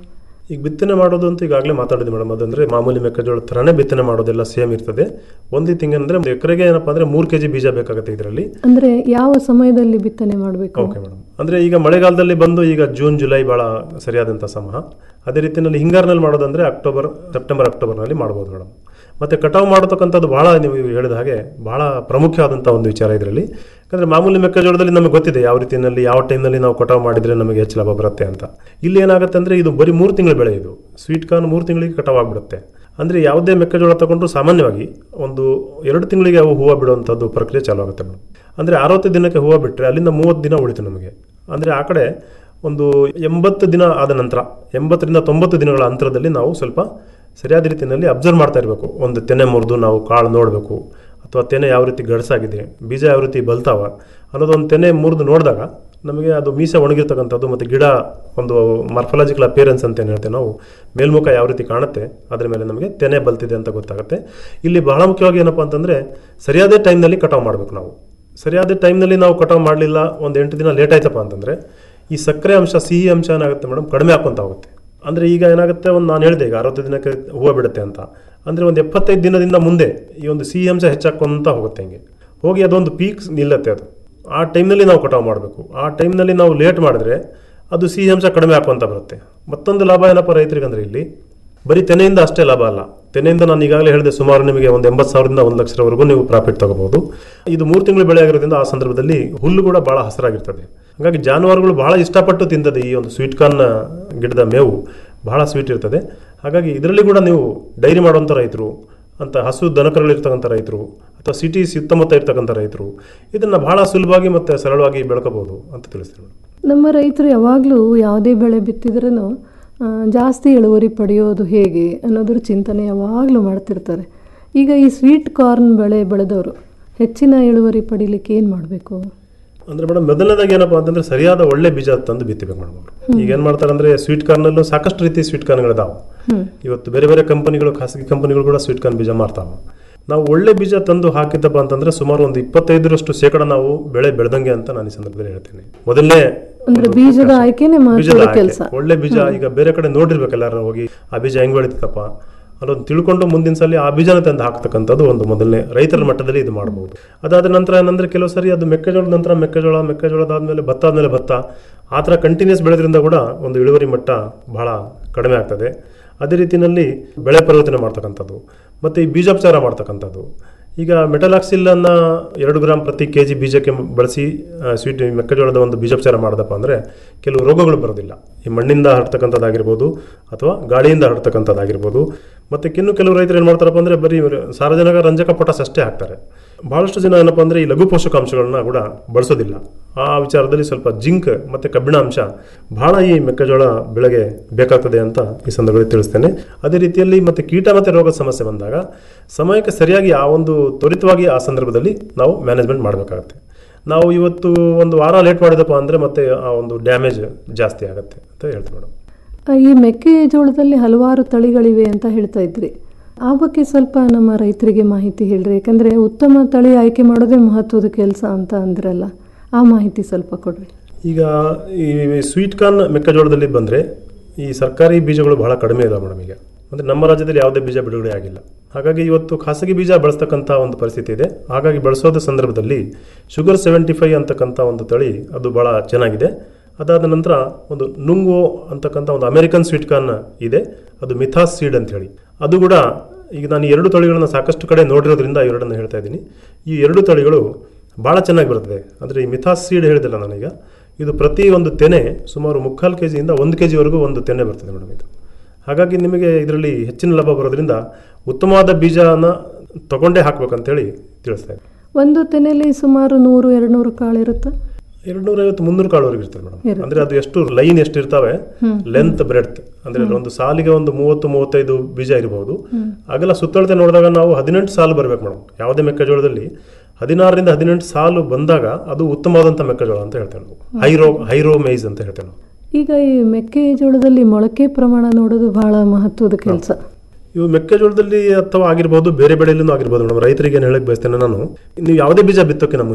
ಈಗ ಬಿತ್ತನೆ ಮಾಡೋದು ಅಂತ ಈಗಾಗಲೇ ಮಾತಾಡಿದ್ವಿ ಮೇಡಮ್ ಅದಂದ್ರೆ ಮಾಮೂಲಿ ಮೆಕ್ಕೆಜೋಳ ಥರನೇ ಬಿತ್ತನೆ ಮಾಡೋದೆಲ್ಲ ಸೇಮ್ ಇರ್ತದೆ ಒಂದೇ ತಿಂಗ್ ಅಂದ್ರೆ ಒಂದು ಎಕರೆಗೆ ಏನಪ್ಪಾ ಅಂದ್ರೆ ಮೂರು ಕೆಜಿ ಬೀಜ ಬೇಕಾಗುತ್ತೆ ಇದರಲ್ಲಿ ಅಂದ್ರೆ ಯಾವ ಸಮಯದಲ್ಲಿ ಬಿತ್ತನೆ ಮಾಡಬೇಕು ಓಕೆ ಮೇಡಮ್ ಅಂದ್ರೆ ಈಗ ಮಳೆಗಾಲದಲ್ಲಿ ಬಂದು ಈಗ ಜೂನ್ ಜುಲೈ ಬಹಳ ಸರಿಯಾದಂಥ ಸಮಯ ಅದೇ ರೀತಿಯಲ್ಲಿ ಹಿಂಗಾರಿನಲ್ಲಿ ಮಾಡೋದಂದ್ರೆ ಅಕ್ಟೋಬರ್ ಸೆಪ್ಟೆಂಬರ್ ಅಕ್ಟೋಬರ್ನಲ್ಲಿ ಮಾಡ್ಬೋದು ಮೇಡಮ್ ಮತ್ತೆ ಕಟಾವು ಮಾಡತಕ್ಕಂಥದ್ದು ಬಹಳ ನೀವು ಹೇಳಿದ ಹಾಗೆ ಬಹಳ ಪ್ರಮುಖವಾದಂಥ ಒಂದು ವಿಚಾರ ಇದರಲ್ಲಿ ಯಾಕಂದ್ರೆ ಮಾಮೂಲಿ ಮೆಕ್ಕೆಜೋಳದಲ್ಲಿ ನಮಗೆ ಗೊತ್ತಿದೆ ಯಾವ ರೀತಿಯಲ್ಲಿ ಯಾವ ಟೈಮ್ನಲ್ಲಿ ನಾವು ಕಟಾವು ಮಾಡಿದ್ರೆ ನಮಗೆ ಹೆಚ್ಚು ಲಾಭ ಬರುತ್ತೆ ಅಂತ ಇಲ್ಲಿ ಏನಾಗುತ್ತೆ ಅಂದ್ರೆ ಇದು ಬರೀ ಮೂರು ತಿಂಗಳ ಬೆಳೆ ಇದು ಸ್ವೀಟ್ ಕಾರ್ನ್ ಮೂರು ತಿಂಗಳಿಗೆ ಕಟಾವು ಆಗ್ಬಿಡುತ್ತೆ ಅಂದ್ರೆ ಯಾವುದೇ ಮೆಕ್ಕೆಜೋಳ ತಗೊಂಡ್ರು ಸಾಮಾನ್ಯವಾಗಿ ಒಂದು ಎರಡು ತಿಂಗಳಿಗೆ ಅವು ಹೂವು ಬಿಡುವಂಥದ್ದು ಪ್ರಕ್ರಿಯೆ ಚಾಲು ಆಗುತ್ತೆ ಮೇಡಮ್ ಅಂದ್ರೆ ಅರವತ್ತು ದಿನಕ್ಕೆ ಹೂವು ಬಿಟ್ಟರೆ ಅಲ್ಲಿಂದ ಮೂವತ್ತು ದಿನ ಉಳಿತು ನಮಗೆ ಅಂದ್ರೆ ಆ ಕಡೆ ಒಂದು ಎಂಬತ್ತು ದಿನ ಆದ ನಂತರ ಎಂಬತ್ತರಿಂದ ತೊಂಬತ್ತು ದಿನಗಳ ಅಂತರದಲ್ಲಿ ನಾವು ಸ್ವಲ್ಪ ಸರಿಯಾದ ರೀತಿಯಲ್ಲಿ ಅಬ್ಸರ್ವ್ ಮಾಡ್ತಾ ಇರಬೇಕು ಒಂದು ತೆನೆ ಮುರಿದು ನಾವು ಕಾಳು ನೋಡಬೇಕು ಅಥವಾ ತೆನೆ ಯಾವ ರೀತಿ ಗಡ್ಸಾಗಿದೆ ಬೀಜ ಯಾವ ರೀತಿ ಬಲ್ತಾವ ಅನ್ನೋದೊಂದು ತೆನೆ ಮುರಿದು ನೋಡಿದಾಗ ನಮಗೆ ಅದು ಮೀಸೆ ಒಣಗಿರ್ತಕ್ಕಂಥದ್ದು ಮತ್ತು ಗಿಡ ಒಂದು ಮಾರ್ಫಲಾಜಿಕಲ್ ಅಪಿಯರೆನ್ಸ್ ಅಂತ ಏನು ಹೇಳ್ತೇವೆ ನಾವು ಮೇಲ್ಮುಖ ಯಾವ ರೀತಿ ಕಾಣುತ್ತೆ ಅದ್ರ ಮೇಲೆ ನಮಗೆ ತೆನೆ ಬಲ್ತಿದೆ ಅಂತ ಗೊತ್ತಾಗುತ್ತೆ ಇಲ್ಲಿ ಬಹಳ ಮುಖ್ಯವಾಗಿ ಏನಪ್ಪ ಅಂತಂದರೆ ಸರಿಯಾದ ಟೈಮ್ನಲ್ಲಿ ಕಟಾವು ಮಾಡಬೇಕು ನಾವು ಸರಿಯಾದ ಟೈಮ್ನಲ್ಲಿ ನಾವು ಕಟಾವು ಮಾಡಲಿಲ್ಲ ಒಂದು ಎಂಟು ದಿನ ಲೇಟ್ ಆಯ್ತಪ್ಪ ಅಂತಂದರೆ ಈ ಸಕ್ಕರೆ ಅಂಶ ಸಿಹಿ ಅಂಶ ಏನಾಗುತ್ತೆ ಮೇಡಮ್ ಕಡಿಮೆ ಹಾಕೊಂತ ಹೋಗುತ್ತೆ ಅಂದರೆ ಈಗ ಏನಾಗುತ್ತೆ ಒಂದು ನಾನು ಹೇಳಿದೆ ಈಗ ಅರವತ್ತು ದಿನಕ್ಕೆ ಹೂವು ಬಿಡುತ್ತೆ ಅಂತ ಅಂದರೆ ಒಂದು ಎಪ್ಪತ್ತೈದು ದಿನದಿಂದ ಮುಂದೆ ಈ ಒಂದು ಸಿಹಿ ಅಂಶ ಹೆಚ್ಚಾಕೊಂತ ಹೋಗುತ್ತೆ ಹಿಂಗೆ ಹೋಗಿ ಅದೊಂದು ಪೀಕ್ ನಿಲ್ಲತ್ತೆ ಅದು ಆ ಟೈಮ್ನಲ್ಲಿ ನಾವು ಕಟಾವು ಮಾಡಬೇಕು ಆ ಟೈಮ್ನಲ್ಲಿ ನಾವು ಲೇಟ್ ಮಾಡಿದ್ರೆ ಅದು ಸಿಹಿ ಅಂಶ ಕಡಿಮೆ ಹಾಕೊಂತ ಬರುತ್ತೆ ಮತ್ತೊಂದು ಲಾಭ ಏನಪ್ಪ ರೈತರಿಗೆ ಅಂದರೆ ಇಲ್ಲಿ ಬರೀ ತೆನೆಯಿಂದ ಅಷ್ಟೇ ಲಾಭ ಅಲ್ಲ ತೆನೆಯಿಂದ ನಾನು ಈಗಾಗಲೇ ಹೇಳಿದೆ ಸುಮಾರು ನಿಮಗೆ ಒಂದು ಎಂಬತ್ತು ಸಾವಿರದಿಂದ ಒಂದು ಲಕ್ಷರವರೆಗೂ ನೀವು ಪ್ರಾಫಿಟ್ ತಗೋಬಹುದು ಇದು ಮೂರು ತಿಂಗಳು ಬೆಳೆ ಆಗಿರೋದ್ರಿಂದ ಆ ಸಂದರ್ಭದಲ್ಲಿ ಹುಲ್ಲು ಕೂಡ ಬಹಳ ಹಸಿರಾಗಿರ್ತದೆ ಹಾಗಾಗಿ ಜಾನುವಾರುಗಳು ಬಹಳ ಇಷ್ಟಪಟ್ಟು ತಿಂತದೆ ಈ ಒಂದು ಸ್ವೀಟ್ ಕಾರ್ನ್ ಗಿಡದ ಮೇವು ಬಹಳ ಸ್ವೀಟ್ ಇರ್ತದೆ ಹಾಗಾಗಿ ಇದರಲ್ಲಿ ಕೂಡ ನೀವು ಡೈರಿ ಮಾಡುವಂಥ ರೈತರು ಅಂತ ಹಸು ದನಕರುಗಳಿರ್ತಕ್ಕಂಥ ರೈತರು ಅಥವಾ ಸಿಟಿ ಸುತ್ತಮುತ್ತ ಇರ್ತಕ್ಕಂಥ ರೈತರು ಇದನ್ನು ಬಹಳ ಸುಲಭವಾಗಿ ಮತ್ತು ಸರಳವಾಗಿ ಬೆಳ್ಕೋಬಹುದು ಅಂತ ತಿಳಿಸ್ತೀನಿ ನಮ್ಮ ರೈತರು ಯಾವಾಗಲೂ ಯಾವುದೇ ಬೆಳೆ ಬಿತ್ತಿದ್ರೂ ಜಾಸ್ತಿ ಇಳುವರಿ ಪಡೆಯೋದು ಹೇಗೆ ಅನ್ನೋದ್ರ ಚಿಂತನೆ ಯಾವಾಗಲೂ ಮಾಡ್ತಿರ್ತಾರೆ ಈಗ ಈ ಸ್ವೀಟ್ ಕಾರ್ನ್ ಬೆಳೆ ಬೆಳೆದವರು ಹೆಚ್ಚಿನ ಇಳುವರಿ ಪಡಿಲಿಕ್ಕೆ ಏನು ಮಾಡಬೇಕು ಅಂದ್ರೆ ಮೇಡಮ್ ಮೊದಲನೇದಾಗಿ ಏನಪ್ಪಾ ಅಂತಂದ್ರೆ ಸರಿಯಾದ ಒಳ್ಳೆ ಬೀಜ ತಂದು ಬಿತ್ತಬೇಕು ಮೇಡಮ್ ಅವರು ಈಗ ಏನ್ ಮಾಡ್ತಾರೆ ಅಂದ್ರೆ ಸ್ವೀಟ್ ಕಾರ್ನಲ್ಲೂ ಸಾಕಷ್ಟು ರೀತಿ ಸ್ವೀಟ್ ಕಾರ್ನ್ಗಳಿದಾವ ಇವತ್ತು ಬೇರೆ ಬೇರೆ ಕಂಪನಿಗಳು ಖಾಸಗಿ ಕಂಪನಿಗಳು ಕೂಡ ಸ್ವೀಟ್ ಕಾರ್ನ್ ಬೀಜ ಮಾರ್ತಾವ ನಾವು ಒಳ್ಳೆ ಬೀಜ ತಂದು ಹಾಕಿದ್ದಪ್ಪ ಅಂತಂದ್ರೆ ಸುಮಾರು ಒಂದು ಇಪ್ಪತ್ತೈದರಷ್ಟು ಶೇಕಡ ನಾವು ಬೆಳೆ ಬೆಳೆದಂಗೆ ಅಂತ ನಾನು ಈ ಸಂದರ್ಭದಲ್ಲಿ ಹೇಳ್ತೇನೆ ಮೊದಲನೇ ಅಂದ್ರೆ ಬೀಜದ ಆಯ್ಕೆನೆ ಬೀಜದ ಮಹತ್ವದ ಆಯ್ಕೆ. ಕೆಲಸ ಒಳ್ಳೆ ಬೀಜ ಈಗ ಬೇರೆ ಕಡೆ ನೋಡಿರ್ಬೇಕು ಎಲ್ಲಾರು ಹೋಗಿ ಆ ಬೀಜ ಹೆಂಗ್ ಬೆಳೀತಪ್ಪ ಅನ್ನೋದು ತಿಳ್ಕೊಂಡು ಮುಂದಿನ ಸಲ ಆ ಬೀಜನ ತಂದು ಹಾಕ್ತಕ್ಕಂಥದ್ದು ಒಂದು ಮೊದಲನೇ ರೈತರ ಮಟ್ಟದಲ್ಲಿ ಇದು ಮಾಡಬಹುದು ಅದಾದ ನಂತರ ಏನಂದ್ರೆ ಕೆಲವು ಸರಿ ಅದು ಮೆಕ್ಕೆಜೋಳದ ನಂತರ ಮೆಕ್ಕೆಜೋಳ ಮೆಕ್ಕೆಜೋಳದಾದ್ಮೇಲೆ ಭತ್ತ ಆದ್ಮೇಲೆ ಭತ್ತ ಆ ಥರ ಕಂಟಿನ್ಯೂಸ್ ಬೆಳೆದ್ರಿಂದ ಕೂಡ ಒಂದು ಇಳುವರಿ ಮಟ್ಟ ಬಹಳ ಕಡಿಮೆ ಆಗ್ತದೆ ಅದೇ ರೀತಿಯಲ್ಲಿ ಬೆಳೆ ಪರಿವರ್ತನೆ ಮಾಡ್ತಕ್ಕಂಥದ್ದು ಮತ್ತು ಈ ಬೀಜೋಪಚಾರ ಮಾಡ್ತಕ್ಕಂಥದ್ದು ಈಗ ಮೆಟಲಾಕ್ಸಿಲ್ ಅನ್ನ ಎರಡು ಗ್ರಾಮ್ ಪ್ರತಿ ಕೆ ಜಿ ಬೀಜಕ್ಕೆ ಬಳಸಿ ಆ, ಸ್ವೀಟ್ ಮೆಕ್ಕೆಜೋಳದ ಒಂದು ಬೀಜೋಪಚಾರ ಮಾಡಿದಪ್ಪ ಅಂದರೆ ಕೆಲವು ರೋಗಗಳು ಬರೋದಿಲ್ಲ ಈ ಮಣ್ಣಿಂದ ಹರಡ್ತಕ್ಕಂಥದ್ದಾಗಿರ್ಬೋದು ಅಥವಾ ಗಾಳಿಯಿಂದ ಹರಡ್ತಕ್ಕಂಥದ್ದಾಗಿರ್ಬೋದು ಮತ್ತು ಇನ್ನು ಕೆಲವು ರೈತರು ಏನು ಮಾಡ್ತಾರಪ್ಪ ಅಂದರೆ ಬರೀ ಸಾರಜನಕ ರಂಜಕ ಪೊಟಾಸ್ ಅಷ್ಟೇ ಹಾಕ್ತಾರೆ ಭಾಳಷ್ಟು ಜನ ಏನಪ್ಪ ಅಂದರೆ ಈ ಲಘು ಪೋಷಕಾಂಶಗಳನ್ನ ಕೂಡ ಬಳಸೋದಿಲ್ಲ ಆ ವಿಚಾರದಲ್ಲಿ ಸ್ವಲ್ಪ ಜಿಂಕ್ ಮತ್ತು ಕಬ್ಬಿಣ ಅಂಶ ಬಹಳ ಈ ಮೆಕ್ಕೆಜೋಳ ಬೆಳೆಗೆ ಬೇಕಾಗ್ತದೆ ಅಂತ ಈ ಸಂದರ್ಭದಲ್ಲಿ ತಿಳಿಸ್ತೇನೆ ಅದೇ ರೀತಿಯಲ್ಲಿ ಮತ್ತೆ ಕೀಟ ಮತ್ತು ರೋಗದ ಸಮಸ್ಯೆ ಬಂದಾಗ ಸಮಯಕ್ಕೆ ಸರಿಯಾಗಿ ಆ ಒಂದು ತ್ವರಿತವಾಗಿ ಆ ಸಂದರ್ಭದಲ್ಲಿ ನಾವು ಮ್ಯಾನೇಜ್ಮೆಂಟ್ ಮಾಡಬೇಕಾಗತ್ತೆ ನಾವು ಇವತ್ತು ಒಂದು ವಾರ ಲೇಟ್ ಮಾಡಿದಪ್ಪ ಅಂದರೆ ಮತ್ತೆ ಆ ಒಂದು ಡ್ಯಾಮೇಜ್ ಜಾಸ್ತಿ ಆಗುತ್ತೆ ಅಂತ ಹೇಳ್ತೀವಿ ಮೇಡಮ್ ಆ, ಈ ಮೆಕ್ಕೆಜೋಳದಲ್ಲಿ ಹಲವಾರು ತಳಿಗಳಿವೆ ಅಂತ ಹೇಳ್ತಾ ಇದ್ರಿ ಆ ಬಗ್ಗೆ ಸ್ವಲ್ಪ ನಮ್ಮ ರೈತರಿಗೆ ಮಾಹಿತಿ ಹೇಳ್ರಿ ಯಾಕಂದ್ರೆ ಉತ್ತಮ ತಳಿ ಆಯ್ಕೆ ಮಾಡೋದೇ ಮಹತ್ವದ ಕೆಲಸ ಅಂತ ಅಂದ್ರಲ್ಲ ಆ ಮಾಹಿತಿ ಸ್ವಲ್ಪ ಕೊಡ್ರಿ ಈಗ ಈ ಸ್ವೀಟ್ ಕಾರ್ನ್ ಮೆಕ್ಕೆಜೋಳದಲ್ಲಿ ಬಂದರೆ ಈ ಸರ್ಕಾರಿ ಬೀಜಗಳು ಬಹಳ ಕಡಿಮೆ ಇದಾವೆ ಮೇಡಮ್ ಈಗ ಅಂದರೆ ನಮ್ಮ ರಾಜ್ಯದಲ್ಲಿ ಯಾವುದೇ ಬೀಜ ಬಿಡುಗಡೆ ಆಗಿಲ್ಲ ಹಾಗಾಗಿ ಇವತ್ತು ಖಾಸಗಿ ಬೀಜ ಬಳಸ್ತಕ್ಕಂಥ ಒಂದು ಪರಿಸ್ಥಿತಿ ಇದೆ ಹಾಗಾಗಿ ಬಳಸೋದ ಸಂದರ್ಭದಲ್ಲಿ ಶುಗರ್ ಸೆವೆಂಟಿ ಫೈವ್ ಅಂತಕ್ಕಂಥ ಒಂದು ತಳಿ ಅದು ಬಹಳ ಚೆನ್ನಾಗಿದೆ ಅದಾದ ನಂತರ ಒಂದು ನುಂಗೋ ಅಂತಕ್ಕಂಥ ಒಂದು ಅಮೆರಿಕನ್ ಸ್ವೀಟ್ ಕಾರ್ನ್ ಇದೆ ಅದು ಮಿಥಾಸ್ ಸೀಡ್ ಅಂತ ಹೇಳಿ ಅದು ಕೂಡ ಈಗ ನಾನು ಈ ಎರಡು ತಳಿಗಳನ್ನ ಸಾಕಷ್ಟು ಕಡೆ ನೋಡಿರೋದ್ರಿಂದ ಎರಡನ್ನು ಹೇಳ್ತಾ ಇದ್ದೀನಿ ಈ ಎರಡು ತಳಿಗಳು ಭಾಳ ಚೆನ್ನಾಗಿ ಬರ್ತದೆ ಅಂದರೆ ಈ ಮಿಥಾಸ್ ಸೀಡ್ ಹೇಳಿದಿಲ್ಲ ನಾನೀಗ ಇದು ಪ್ರತಿ ಒಂದು ತೆನೆ ಸುಮಾರು ಮುಕ್ಕಾಲು ಕೆ ಜಿಯಿಂದ ಒಂದು ಕೆ ಜಿವರೆಗೂ ಒಂದು ತೆನೆ ಬರ್ತದೆ ಮೇಡಮ್ ಇದು ಹಾಗಾಗಿ ನಿಮಗೆ ಇದರಲ್ಲಿ ಹೆಚ್ಚಿನ ಲಾಭ ಬರೋದ್ರಿಂದ ಉತ್ತಮವಾದ ಬೀಜನ ತಗೊಂಡೇ ಹಾಕ್ಬೇಕಂತೇಳಿ ತಿಳಿಸ್ತಾ ಇದ್ದೀನಿ ಒಂದು ತೆನೆಯಲ್ಲಿ ಸುಮಾರು ನೂರು ಎರಡು ನೂರು ಕಾಳು ಇರುತ್ತಾ ಎರಡು ನೂರ ಐವತ್ತು ಮುನ್ನೂರು ಕಾಳುವರೆಗೆ ಇರ್ತದೆ ಮೇಡಮ್ ಇರುತ್ತೆ. ಅಂದ್ರೆ ಅದು ಎಷ್ಟು ಲೈನ್ ಎಷ್ಟು ಇರ್ತವೆ ಹ್ಮ್. ಲೆಂತ್ ಬ್ರೆಡ್ತ್ ಅಂದ್ರೆ ಒಂದು ಸಾಲಿಗೆ ಒಂದು ಮೂವತ್ತು ಮೂವತ್ತೈದು ಬೀಜ ಇರಬಹುದು ಹ್ಮ್. ಅಗಲ ಸುತ್ತಳತೆ ನೋಡಿದಾಗ ನಾವು ಹದಿನೆಂಟು ಸಾಲು ಬರ್ಬೇಕು ಮೇಡಮ್ ಯಾವುದೇ ಮೆಕ್ಕೆಜೋಳದಲ್ಲಿ ಹದಿನಾರರಿಂದ ಹದಿನೆಂಟು ಸಾಲು ಬಂದಾಗ ಅದು ಉತ್ತಮವಾದಂಥ ಮೆಕ್ಕೆಜೋಳ ಅಂತ ಹೇಳ್ತೇವೆ ನಾವು ಹೈರೋ ಹೈರೋ ಮೈಸ್ ಅಂತ ಹೇಳ್ತೇವೆ ನಾವು ಈಗ ಈ ಮೆಕ್ಕೆಜೋಳದಲ್ಲಿ ಮೊಳಕೆ ಪ್ರಮಾಣ ನೋಡೋದು ಬಹಳ ಮಹತ್ವದ ಕೆಲಸ ಇವು ಮೆಕ್ಕೆಜೋಳದಲ್ಲಿ ಅಥವಾ ಆಗಿರ್ಬೋದು ಬೇರೆ ಬೆಳೆಯಲ್ಲೂ ಆಗಿರ್ಬೋದು ಮೇಡಮ್ ರೈತರಿಗೆ ಏನು ಹೇಳಕ್ ಬಯಸ್ತೇನೆ ನಾನು ನೀವು ಯಾವುದೇ ಬೀಜ ಬಿತ್ತೋಕ್ಕಿಂತ ಮುಂಚೆ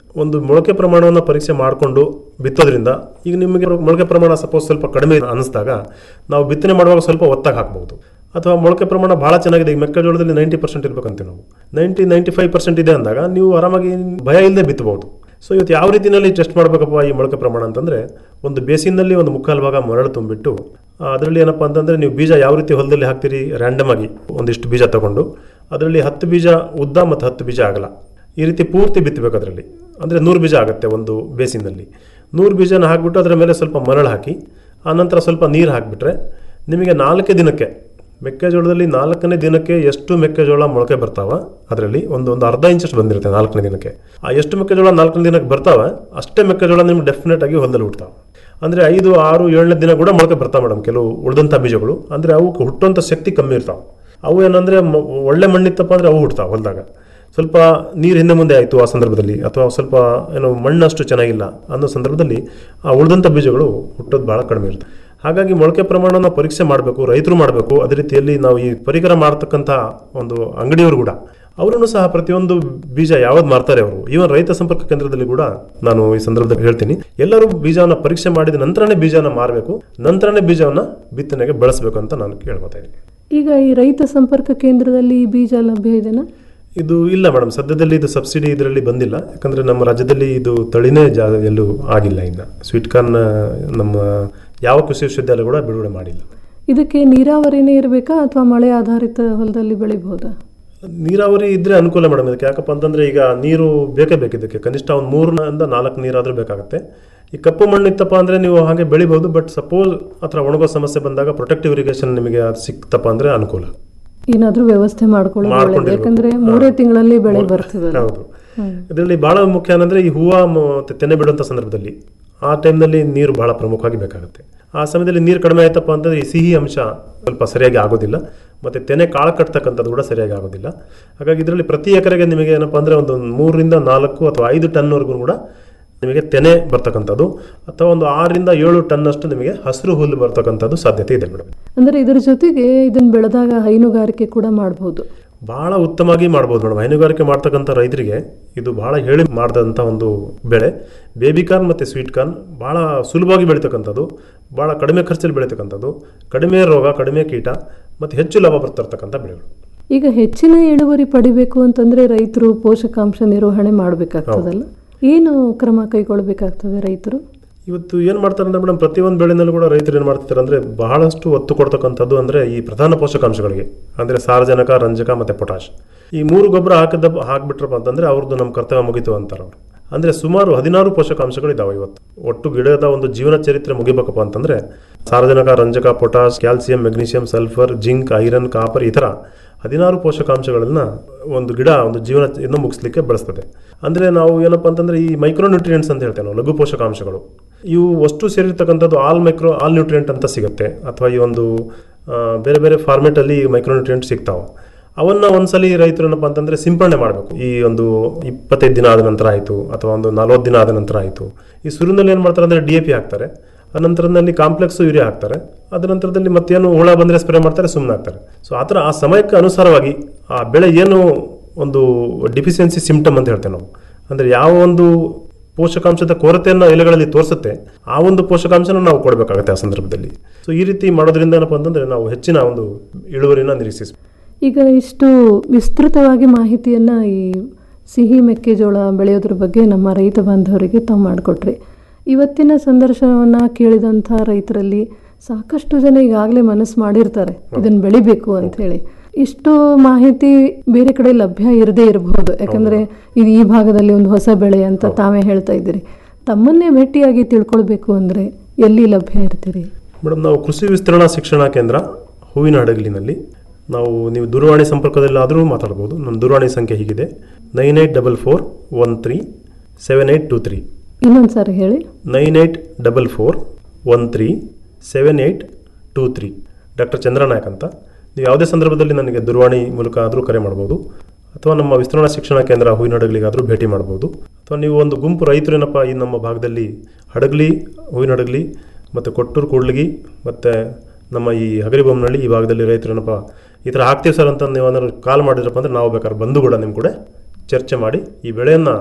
ಒಂದು ಮೊಳಕೆ ಪ್ರಮಾಣವನ್ನು ಪರೀಕ್ಷೆ ಮಾಡಿಕೊಂಡು ಬಿತ್ತೋದ್ರಿಂದ ಈಗ ನಿಮಗೆ ಮೊಳಕೆ ಪ್ರಮಾಣ ಸಪೋಸ್ ಸ್ವಲ್ಪ ಕಡಿಮೆ ಅನ್ನಿಸಿದಾಗ ನಾವು ಬಿತ್ತನೆ ಮಾಡುವಾಗ ಸ್ವಲ್ಪ ಒತ್ತಾಗಿ ಹಾಕ್ಬೋದು ಅಥವಾ ಮೊಳಕೆ ಪ್ರಮಾಣ ಭಾಳ ಚೆನ್ನಾಗಿದೆ ಈಗ ಮೆಕ್ಕೆಜೋಳದಲ್ಲಿ ನೈಂಟಿ ಪರ್ಸೆಂಟ್ ಇರ್ಬೇಕಂತೆ ನಾವು ನೈಂಟಿ ನೈಂಟಿ ಫೈವ್ ಪರ್ಸೆಂಟ್ ಇದೆ ಅಂದಾಗ ನೀವು ಆರಾಮಾಗಿ ಭಯ ಇಲ್ಲದೆ ಬಿತ್ತಬಹುದು ಸೊ ಇವತ್ತು ಯಾವ ರೀತಿಯಲ್ಲಿ ಟೆಸ್ಟ್ ಮಾಡಬೇಕಪ್ಪ ಈ ಮೊಳಕೆ ಪ್ರಮಾಣ ಅಂತಂದರೆ ಒಂದು ಬೇಸಿನಲ್ಲಿ ಒಂದು ಮುಕ್ಕಾಲು ಭಾಗ ಮರಳು ತುಂಬಿಟ್ಟು ಅದರಲ್ಲಿ ಏನಪ್ಪ ಅಂತಂದರೆ ನೀವು ಬೀಜ ಯಾವ ರೀತಿ ಹೊಲದಲ್ಲಿ ಹಾಕ್ತೀರಿ ರ್ಯಾಂಡಮ್ ಆಗಿ ಒಂದಿಷ್ಟು ಬೀಜ ತಗೊಂಡು ಅದರಲ್ಲಿ ಹತ್ತು ಬೀಜ ಉದ್ದ ಮತ್ತು ಹತ್ತು ಬೀಜ ಆಗಲ್ಲ ಈ ರೀತಿ ಪೂರ್ತಿ ಬಿತ್ತಬೇಕು ಅದರಲ್ಲಿ ಅಂದರೆ ನೂರು ಬೀಜ ಆಗುತ್ತೆ ಒಂದು ಬೇಸಿನಲ್ಲಿ ನೂರು ಬೀಜನ ಹಾಕಿಬಿಟ್ಟು ಅದರ ಮೇಲೆ ಸ್ವಲ್ಪ ಮರಳು ಹಾಕಿ ಆನಂತರ ಸ್ವಲ್ಪ ನೀರು ಹಾಕಿಬಿಟ್ರೆ ನಿಮಗೆ ನಾಲ್ಕೇ ದಿನಕ್ಕೆ ಮೆಕ್ಕೆಜೋಳದಲ್ಲಿ ನಾಲ್ಕನೇ ದಿನಕ್ಕೆ ಎಷ್ಟು ಮೆಕ್ಕೆಜೋಳ ಮೊಳಕೆ ಬರ್ತಾವ ಅದರಲ್ಲಿ ಒಂದು ಒಂದು ಅರ್ಧ ಇಂಚಷ್ಟು ಬಂದಿರುತ್ತೆ ನಾಲ್ಕನೇ ದಿನಕ್ಕೆ ಆ ಎಷ್ಟು ಮೆಕ್ಕೆಜೋಳ ನಾಲ್ಕನೇ ದಿನಕ್ಕೆ ಬರ್ತಾವ ಅಷ್ಟೇ ಮೆಕ್ಕೆಜೋಳ ನಿಮ್ಗೆ ಡೆಫಿನೆಟ್ ಆಗಿ ಹೊಲದಲ್ಲಿ ಹುಡ್ತಾವೆ ಅಂದರೆ ಐದು ಆರು ಏಳನೇ ದಿನ ಕೂಡ ಮೊಳಕೆ ಬರ್ತಾವೆ ಮೇಡಮ್ ಕೆಲವು ಉಳಿದಂಥ ಬೀಜಗಳು ಅಂದರೆ ಅವಕ್ಕೆ ಹುಟ್ಟುವಂಥ ಶಕ್ತಿ ಕಮ್ಮಿ ಇರ್ತಾವೆ ಅವು ಏನಂದರೆ ಮ- ಒಳ್ಳೆ ಮಣ್ಣಿತ್ತಪ್ಪ ಅಂದರೆ ಅವು ಹುಡ್ತಾವೆ ಹೊಲದಾಗ ಸ್ವಲ್ಪ ನೀರು ಹಿಂದೆ ಮುಂದೆ ಆಯಿತು ಆ ಸಂದರ್ಭದಲ್ಲಿ ಅಥವಾ ಸ್ವಲ್ಪ ಏನೋ ಮಣ್ಣಷ್ಟು ಚೆನ್ನಾಗಿಲ್ಲ ಅನ್ನೋ ಸಂದರ್ಭದಲ್ಲಿ ಆ ಉಳಿದಂಥ ಬೀಜಗಳು ಹುಟ್ಟೋದು ಭಾಳ ಕಡಿಮೆ ಇರುತ್ತೆ ಹಾಗಾಗಿ ಮೊಳಕೆ ಪ್ರಮಾಣನ ಪರೀಕ್ಷೆ ಮಾಡಬೇಕು ರೈತರು ಮಾಡಬೇಕು ಅದೇ ರೀತಿಯಲ್ಲಿ ನಾವು ಈ ಪರಿಕರ ಮಾಡ್ತಕ್ಕಂಥ ಒಂದು ಅಂಗಡಿಯವರು ಕೂಡ ಅವರನ್ನು ಸಹ ಪ್ರತಿಯೊಂದು ಬೀಜ ಯಾವ್ದು ಮಾರ್ತಾರೆ ಅವರು ಈವನ್ ರೈತ ಸಂಪರ್ಕ ಕೇಂದ್ರದಲ್ಲಿ ಕೂಡ ನಾನು ಈ ಸಂದರ್ಭದಲ್ಲಿ ಹೇಳ್ತೀನಿ ಎಲ್ಲರೂ ಬೀಜವನ್ನ ಪರೀಕ್ಷೆ ಮಾಡಿದ ನಂತರನೇ ಬೀಜನ ಮಾರಬೇಕು ನಂತರನೇ ಬೀಜವನ್ನ ಬಿತ್ತನೆಗೆ ಬಳಸಬೇಕು ಅಂತ ನಾನು ಕೇಳ್ಕೊತಾ ಇದ್ದೀನಿ ಈಗ ಈ ರೈತ ಸಂಪರ್ಕ ಕೇಂದ್ರದಲ್ಲಿ ಈ ಬೀಜ ಲಭ್ಯ ಇದೆನಾ ಇದು ಇಲ್ಲ ಮೇಡಮ್ ಸದ್ಯದಲ್ಲಿ ಇದು ಸಬ್ಸಿಡಿ ಇದರಲ್ಲಿ ಬಂದಿಲ್ಲ ಯಾಕಂದ್ರೆ ನಮ್ಮ ರಾಜ್ಯದಲ್ಲಿ ಇದು ತಳಿನೇ ಜಾ ಎಲ್ಲೂ ಆಗಿಲ್ಲ ಇನ್ನು ಸ್ವೀಟ್ ಕಾರ್ನ್ ನಮ್ಮ ಯಾವ ಕೃಷಿ ವಿಶ್ವವಿದ್ಯಾಲಯ ಕೂಡ ಬಿಡುಗಡೆ ಮಾಡಿಲ್ಲ ಇದಕ್ಕೆ ನೀರಾವರಿನೇ ಇರಬೇಕಾ ಅಥವಾ ಮಳೆ ಆಧಾರಿತ ಹೊಲದಲ್ಲಿ ಬೆಳಿಬಹುದಾ ನೀರಾವರಿ ಇದ್ರೆ ಅನುಕೂಲ ಮೇಡಮ್ ಇದಕ್ಕೆ ಯಾಕಪ್ಪ ಅಂತಂದ್ರೆ ಈಗ ನೀರು ಬೇಕೇ ಬೇಕು ಇದಕ್ಕೆ ಕನಿಷ್ಠ ಒಂದು ಮೂರರಿಂದ ನಾಲ್ಕು ನೀರಾದ್ರೂ ಬೇಕಾಗುತ್ತೆ ಈ ಕಪ್ಪು ಮಣ್ಣು ಇತ್ತಪ್ಪ ಅಂದ್ರೆ ನೀವು ಹಾಗೆ ಬೆಳಿಬಹುದು ಬಟ್ ಸಪೋಸ್ ಅಥವಾ ಒಣಗೋ ಸಮಸ್ಯೆ ಬಂದಾಗ ಪ್ರೊಟೆಕ್ಟಿವ್ ಇರಿಗೇಷನ್ ನಿಮಗೆ ಅದು ಸಿಕ್ತಪ್ಪ ಅಂದ್ರೆ ಅನುಕೂಲ ಏನಾದ್ರೂ ವ್ಯವಸ್ಥೆ ಮಾಡ್ಕೊಳ್ಳೋದು ಒಳ್ಳೆಯದು ಮಾಡ್ಕೊಂಡಿರ್ಬೇಕು. ಯಾಕಂದ್ರೆ ಮೂರೇ ತಿಂಗಳಲ್ಲಿ ಬೆಳೆ ಬರ್ತದಲ್ಲ ಹೌದು ಇದರಲ್ಲಿ ಬಹಳ ಮುಖ್ಯ ಏನಂದ್ರೆ ಈ ಹೂವು ಮತ್ತೆ ತೆನೆ ಬಿಡುವಂಥ ಸಂದರ್ಭದಲ್ಲಿ ಆ ಟೈಮ್ನಲ್ಲಿ ನೀರು ಬಹಳ ಪ್ರಮುಖವಾಗಿ ಬೇಕಾಗುತ್ತೆ ಆ ಸಮಯದಲ್ಲಿ ನೀರು ಕಡಿಮೆ ಆಯ್ತಪ್ಪ ಅಂತಂದ್ರೆ ಈ ಸಿಹಿ ಅಂಶ ಸ್ವಲ್ಪ ಸರಿಯಾಗಿ ಆಗೋದಿಲ್ಲ ಮತ್ತೆ ತೆನೆ ಕಾಳು ಕಟ್ತಕ್ಕಂಥದ್ದು ಕೂಡ ಸರಿಯಾಗಿ ಆಗೋದಿಲ್ಲ ಹಾಗಾಗಿ ಇದರಲ್ಲಿ ಪ್ರತಿ ಎಕರೆಗೆ ನಿಮಗೆ ಏನಪ್ಪ ಅಂದ್ರೆ ಒಂದು ಮೂರರಿಂದ ನಾಲ್ಕು ಅಥವಾ ಐದು ಟನ್ವರೆಗೂ ಕೂಡ ನಿಮಗೆ ತೆನೆ ಬರ್ತಕ್ಕಂಥದ್ದು ಅಥವಾ ಒಂದು ಆರರಿಂದ ಏಳು ಟನ್ ಅಷ್ಟು ನಿಮಗೆ ಹಸಿರು ಹುಲ್ಲು ಬರ್ತಕ್ಕಂಥದ್ದು ಸಾಧ್ಯತೆ ಇದೆ ಮೇಡಮ್ ಅಂದ್ರೆ ಇದರ ಜೊತೆಗೆ ಇದನ್ನ ಬೆಳೆದಾಗ ಹೈನುಗಾರಿಕೆ ಕೂಡ ಮಾಡಬಹುದು ಬಹಳ ಉತ್ತಮವಾಗಿ ಮಾಡ್ಬೋದು ಮೇಡಮ್ ಹೈನುಗಾರಿಕೆ ಮಾಡ್ತಕ್ಕಂಥ ರೈತರಿಗೆ ಇದು ಬಹಳ ಹೇಳಿ ಮಾಡಿದಂಥ ಒಂದು ಬೆಳೆ ಬೇಬಿ ಕಾರ್ನ್ ಮತ್ತು ಸ್ವೀಟ್ ಕಾರ್ನ್ ಬಹಳ ಸುಲಭವಾಗಿ ಬೆಳೀತಕ್ಕಂಥದ್ದು ಬಹಳ ಕಡಿಮೆ ಖರ್ಚಲ್ಲಿ ಬೆಳೀತಕ್ಕಂಥದ್ದು ಕಡಿಮೆ ರೋಗ ಕಡಿಮೆ ಕೀಟ ಮತ್ತು ಹೆಚ್ಚು ಲಾಭ ಬರ್ತಿರ್ತಕ್ಕಂಥ ಬೆಳೆಗಳು ಈಗ ಹೆಚ್ಚಿನ ಇಳುವರಿ ಪಡಿಬೇಕು ಅಂತಂದ್ರೆ ರೈತರು ಪೋಷಕಾಂಶ ನಿರ್ವಹಣೆ ಮಾಡಬೇಕಾಗ್ತದಲ್ಲ ಏನು ಕ್ರಮ ಕೈಗೊಳ್ಳಬೇಕಾಗ್ತದೆ ರೈತರು ಇವತ್ತು ಏನು ಮಾಡ್ತಾರೆ ಅಂದ್ರೆ ಮೇಡಮ್ ಪ್ರತಿಯೊಂದು ಬೆಳೆನಲ್ಲೂ ಕೂಡ ರೈತರು ಏನು ಮಾಡ್ತಿದ್ದಾರೆ ಅಂದರೆ ಬಹಳಷ್ಟು ಒತ್ತು ಕೊಡ್ತಕ್ಕಂಥದ್ದು ಅಂದರೆ ಈ ಪ್ರಧಾನ ಪೋಷಕಾಂಶಗಳಿಗೆ ಅಂದರೆ ಸಾರಜನಕ ರಂಜಕ ಮತ್ತು ಪೊಟಾಷ್ ಈ ಮೂರು ಗೊಬ್ಬರ ಹಾಕಿದ ಹಾಕ್ಬಿಟ್ರಪ್ಪ ಅಂತಂದರೆ ಅವ್ರದ್ದು ನಮ್ಮ ಕರ್ತವ್ಯ ಮುಗಿತು ಅಂತಾರೆ ಅವರು ಅಂದರೆ ಸುಮಾರು ಹದಿನಾರು ಪೋಷಕಾಂಶಗಳು ಇದಾವೆ ಇವತ್ತು ಒಟ್ಟು ಗಿಡದ ಒಂದು ಜೀವನ ಚರಿತ್ರೆ ಮುಗಿಬೇಕಪ್ಪ ಅಂತಂದರೆ ಸಾರಜನಕ ರಂಜಕ potash calcium magnesium sulphur zinc iron copper ಈ ಥರ ಹದಿನಾರು ಪೋಷಕಾಂಶಗಳನ್ನ ಒಂದು ಗಿಡ ಒಂದು ಜೀವನ ಇನ್ನು ಮುಗಿಸ್ಲಿಕ್ಕೆ ಬಳಸ್ತದೆ ಅಂದರೆ ನಾವು ಏನಪ್ಪ ಅಂತಂದ್ರೆ ಈ ಮೈಕ್ರೋ ನ್ಯೂಟ್ರಿಯೆಂಟ್ಸ್ ಅಂತ ಹೇಳ್ತೇವೆ ನಾವು ಲಘು ಪೋಷಕಾಂಶಗಳು ಇವು ಅಷ್ಟು ಸೇರಿರ್ತಕ್ಕಂಥದ್ದು ಆಲ್ ಮೈಕ್ರೋ ಆಲ್ ನ್ಯೂಟ್ರಿಯೆಂಟ್ ಅಂತ ಸಿಗುತ್ತೆ ಅಥವಾ ಈ ಒಂದು ಆ, ಬೇರೆ ಬೇರೆ ಫಾರ್ಮೆಟಲ್ಲಿ ಮೈಕ್ರೋ ನ್ಯೂಟ್ರಿಯೆಂಟ್ ಸಿಗ್ತಾವೆ ಅವನ್ನ ಒಂದ್ಸಲಿ ರೈತರು ಏನಪ್ಪ ಅಂತಂದ್ರೆ ಸಿಂಪಡಣೆ ಮಾಡಬೇಕು ಈ ಒಂದು ಇಪ್ಪತ್ತೈದು ದಿನ ಆದ ನಂತರ ಆಯಿತು ಅಥವಾ ಒಂದು ನಲವತ್ತು ದಿನ ಆದ ನಂತರ ಆಯಿತು ಈ ಸುರಿನಲ್ಲಿ ಏನು ಮಾಡ್ತಾರೆ ಅಂದರೆ ಡಿ ಎ ಪಿ ಹಾಕ್ತಾರೆ ಆ ನಂತರದಲ್ಲಿ ಕಾಂಪ್ಲೆಕ್ಸ್ ಯೂರಿಯಾ ಹಾಕ್ತಾರೆ ಅದ ನಂತರದಲ್ಲಿ ಮತ್ತೇನು ಹುಳ ಬಂದರೆ ಸ್ಪ್ರೇ ಮಾಡ್ತಾರೆ ಸುಮ್ಮನೆ ಹಾಕ್ತಾರೆ ಸೊ ಆ ಥರ ಆ ಸಮಯಕ್ಕೆ ಅನುಸಾರವಾಗಿ ಆ ಬೆಳೆ ಏನು ಒಂದು ಡಿಫಿಷಿಯನ್ಸಿ ಸಿಂಪ್ಟಮ್ ಅಂತ ಹೇಳ್ತೇವೆ ನಾವು ಅಂದರೆ ಯಾವ ಒಂದು ಪೋಷಕಾಂಶದ ಕೊರತೆಯನ್ನು ಎಲೆಗಳಲ್ಲಿ ತೋರಿಸುತ್ತೆ ಆ ಒಂದು ಪೋಷಕಾಂಶನ ನಾವು ಕೊಡಬೇಕಾಗುತ್ತೆ ಆ ಸಂದರ್ಭದಲ್ಲಿ ಸೊ ಈ ರೀತಿ ಮಾಡೋದ್ರಿಂದ ಏನಪ್ಪ ಅಂತಂದ್ರೆ ನಾವು ಹೆಚ್ಚಿನ ಒಂದು ಇಳುವರಿನ ನಿರೀಕ್ಷಿಸ್ಬೋದು ಈಗ ಇಷ್ಟು ವಿಸ್ತೃತವಾಗಿ ಮಾಹಿತಿಯನ್ನ ಈ ಸಿಹಿ ಮೆಕ್ಕೆಜೋಳ ಬೆಳೆಯೋದ್ರ ಬಗ್ಗೆ ನಮ್ಮ ರೈತ ಬಾಂಧವರಿಗೆ ತಾವು ಮಾಡಿಕೊಟ್ರಿ ಇವತ್ತಿನ ಸಂದರ್ಶನವನ್ನ ಕೇಳಿದಂಥ ರೈತರಲ್ಲಿ ಸಾಕಷ್ಟು ಜನ ಈಗಾಗಲೇ ಮನಸ್ಸು ಮಾಡಿರ್ತಾರೆ ಇದನ್ನ ಬೆಳಿಬೇಕು ಅಂತ ಹೇಳಿ ಇಷ್ಟು ಮಾಹಿತಿ ಬೇರೆ ಕಡೆ ಲಭ್ಯ ಇರದೇ ಇರಬಹುದು ಯಾಕಂದ್ರೆ ಇದು ಈ ಭಾಗದಲ್ಲಿ ಒಂದು ಹೊಸ ಬೆಳೆ ಅಂತ ತಾವೇ ಹೇಳ್ತಾ ಇದ್ದೀರಿ ತಮ್ಮನ್ನೇ ಭೇಟಿಯಾಗಿ ತಿಳ್ಕೊಳ್ಬೇಕು ಅಂದ್ರೆ ಎಲ್ಲಿ ಲಭ್ಯ ಇರ್ತೀರಿ ಮೇಡಮ್ ನಾವು ಕೃಷಿ ವಿಸ್ತರಣಾ ಶಿಕ್ಷಣ ಕೇಂದ್ರ ಹೂವಿನ ಹಡಗಲಿನಲ್ಲಿ ನಾವು ನೀವು ದೂರವಾಣಿ ಸಂಪರ್ಕದಲ್ಲಾದರೂ ಮಾತಾಡ್ಬೋದು ನಮ್ಮ ದೂರವಾಣಿ ಸಂಖ್ಯೆ ಹೀಗಿದೆ nine eight double four one three seven eight two three ಇನ್ನೊಂದು ಸಾರಿ ಹೇಳಿ nine eight double four one three seven eight two three doctor Chandranayak ಅಂತ ನೀವು ಯಾವುದೇ ಸಂದರ್ಭದಲ್ಲಿ ನನಗೆ ದೂರವಾಣಿ ಮೂಲಕ ಆದರೂ ಕರೆ ಮಾಡ್ಬೋದು ಅಥವಾ ನಮ್ಮ ವಿಸ್ತರಣಾ ಶಿಕ್ಷಣ ಕೇಂದ್ರ ಹೂವಿನ ಹಡಗಲಿಗಾದರೂ ಭೇಟಿ ಮಾಡ್ಬೋದು ಅಥವಾ ನೀವು ಒಂದು ಗುಂಪು ರೈತರು ಏನಪ್ಪ ಈ ನಮ್ಮ ಭಾಗದಲ್ಲಿ ಹಡಗಲಿ ಹೂವಿನ ಹಡಗಲಿ ಮತ್ತು ಕೊಟ್ಟೂರು ಕೂಡ್ಲಿಗಿ ಮತ್ತು ನಮ್ಮ ಈ ಹಗರಿಬೊಮ್ಮನಹಳ್ಳಿ ಈ ಭಾಗದಲ್ಲಿ ರೈತರು ಏನಪ್ಪ ಈ ಥರ ಹಾಕ್ತೀವಿ ಸರ್ ಅಂತ ನೀವು ಏನಾದ್ರು ಕಾಲ್ ಮಾಡಿದ್ರಪ್ಪ ಅಂದರೆ ನಾವು ಬೇಕಾದ್ರೆ ಬಂದು ಕೂಡ ನಿಮ್ಮ ಕೂಡ ಚರ್ಚೆ ಮಾಡಿ ಈ ಬೆಳೆಯನ್ನು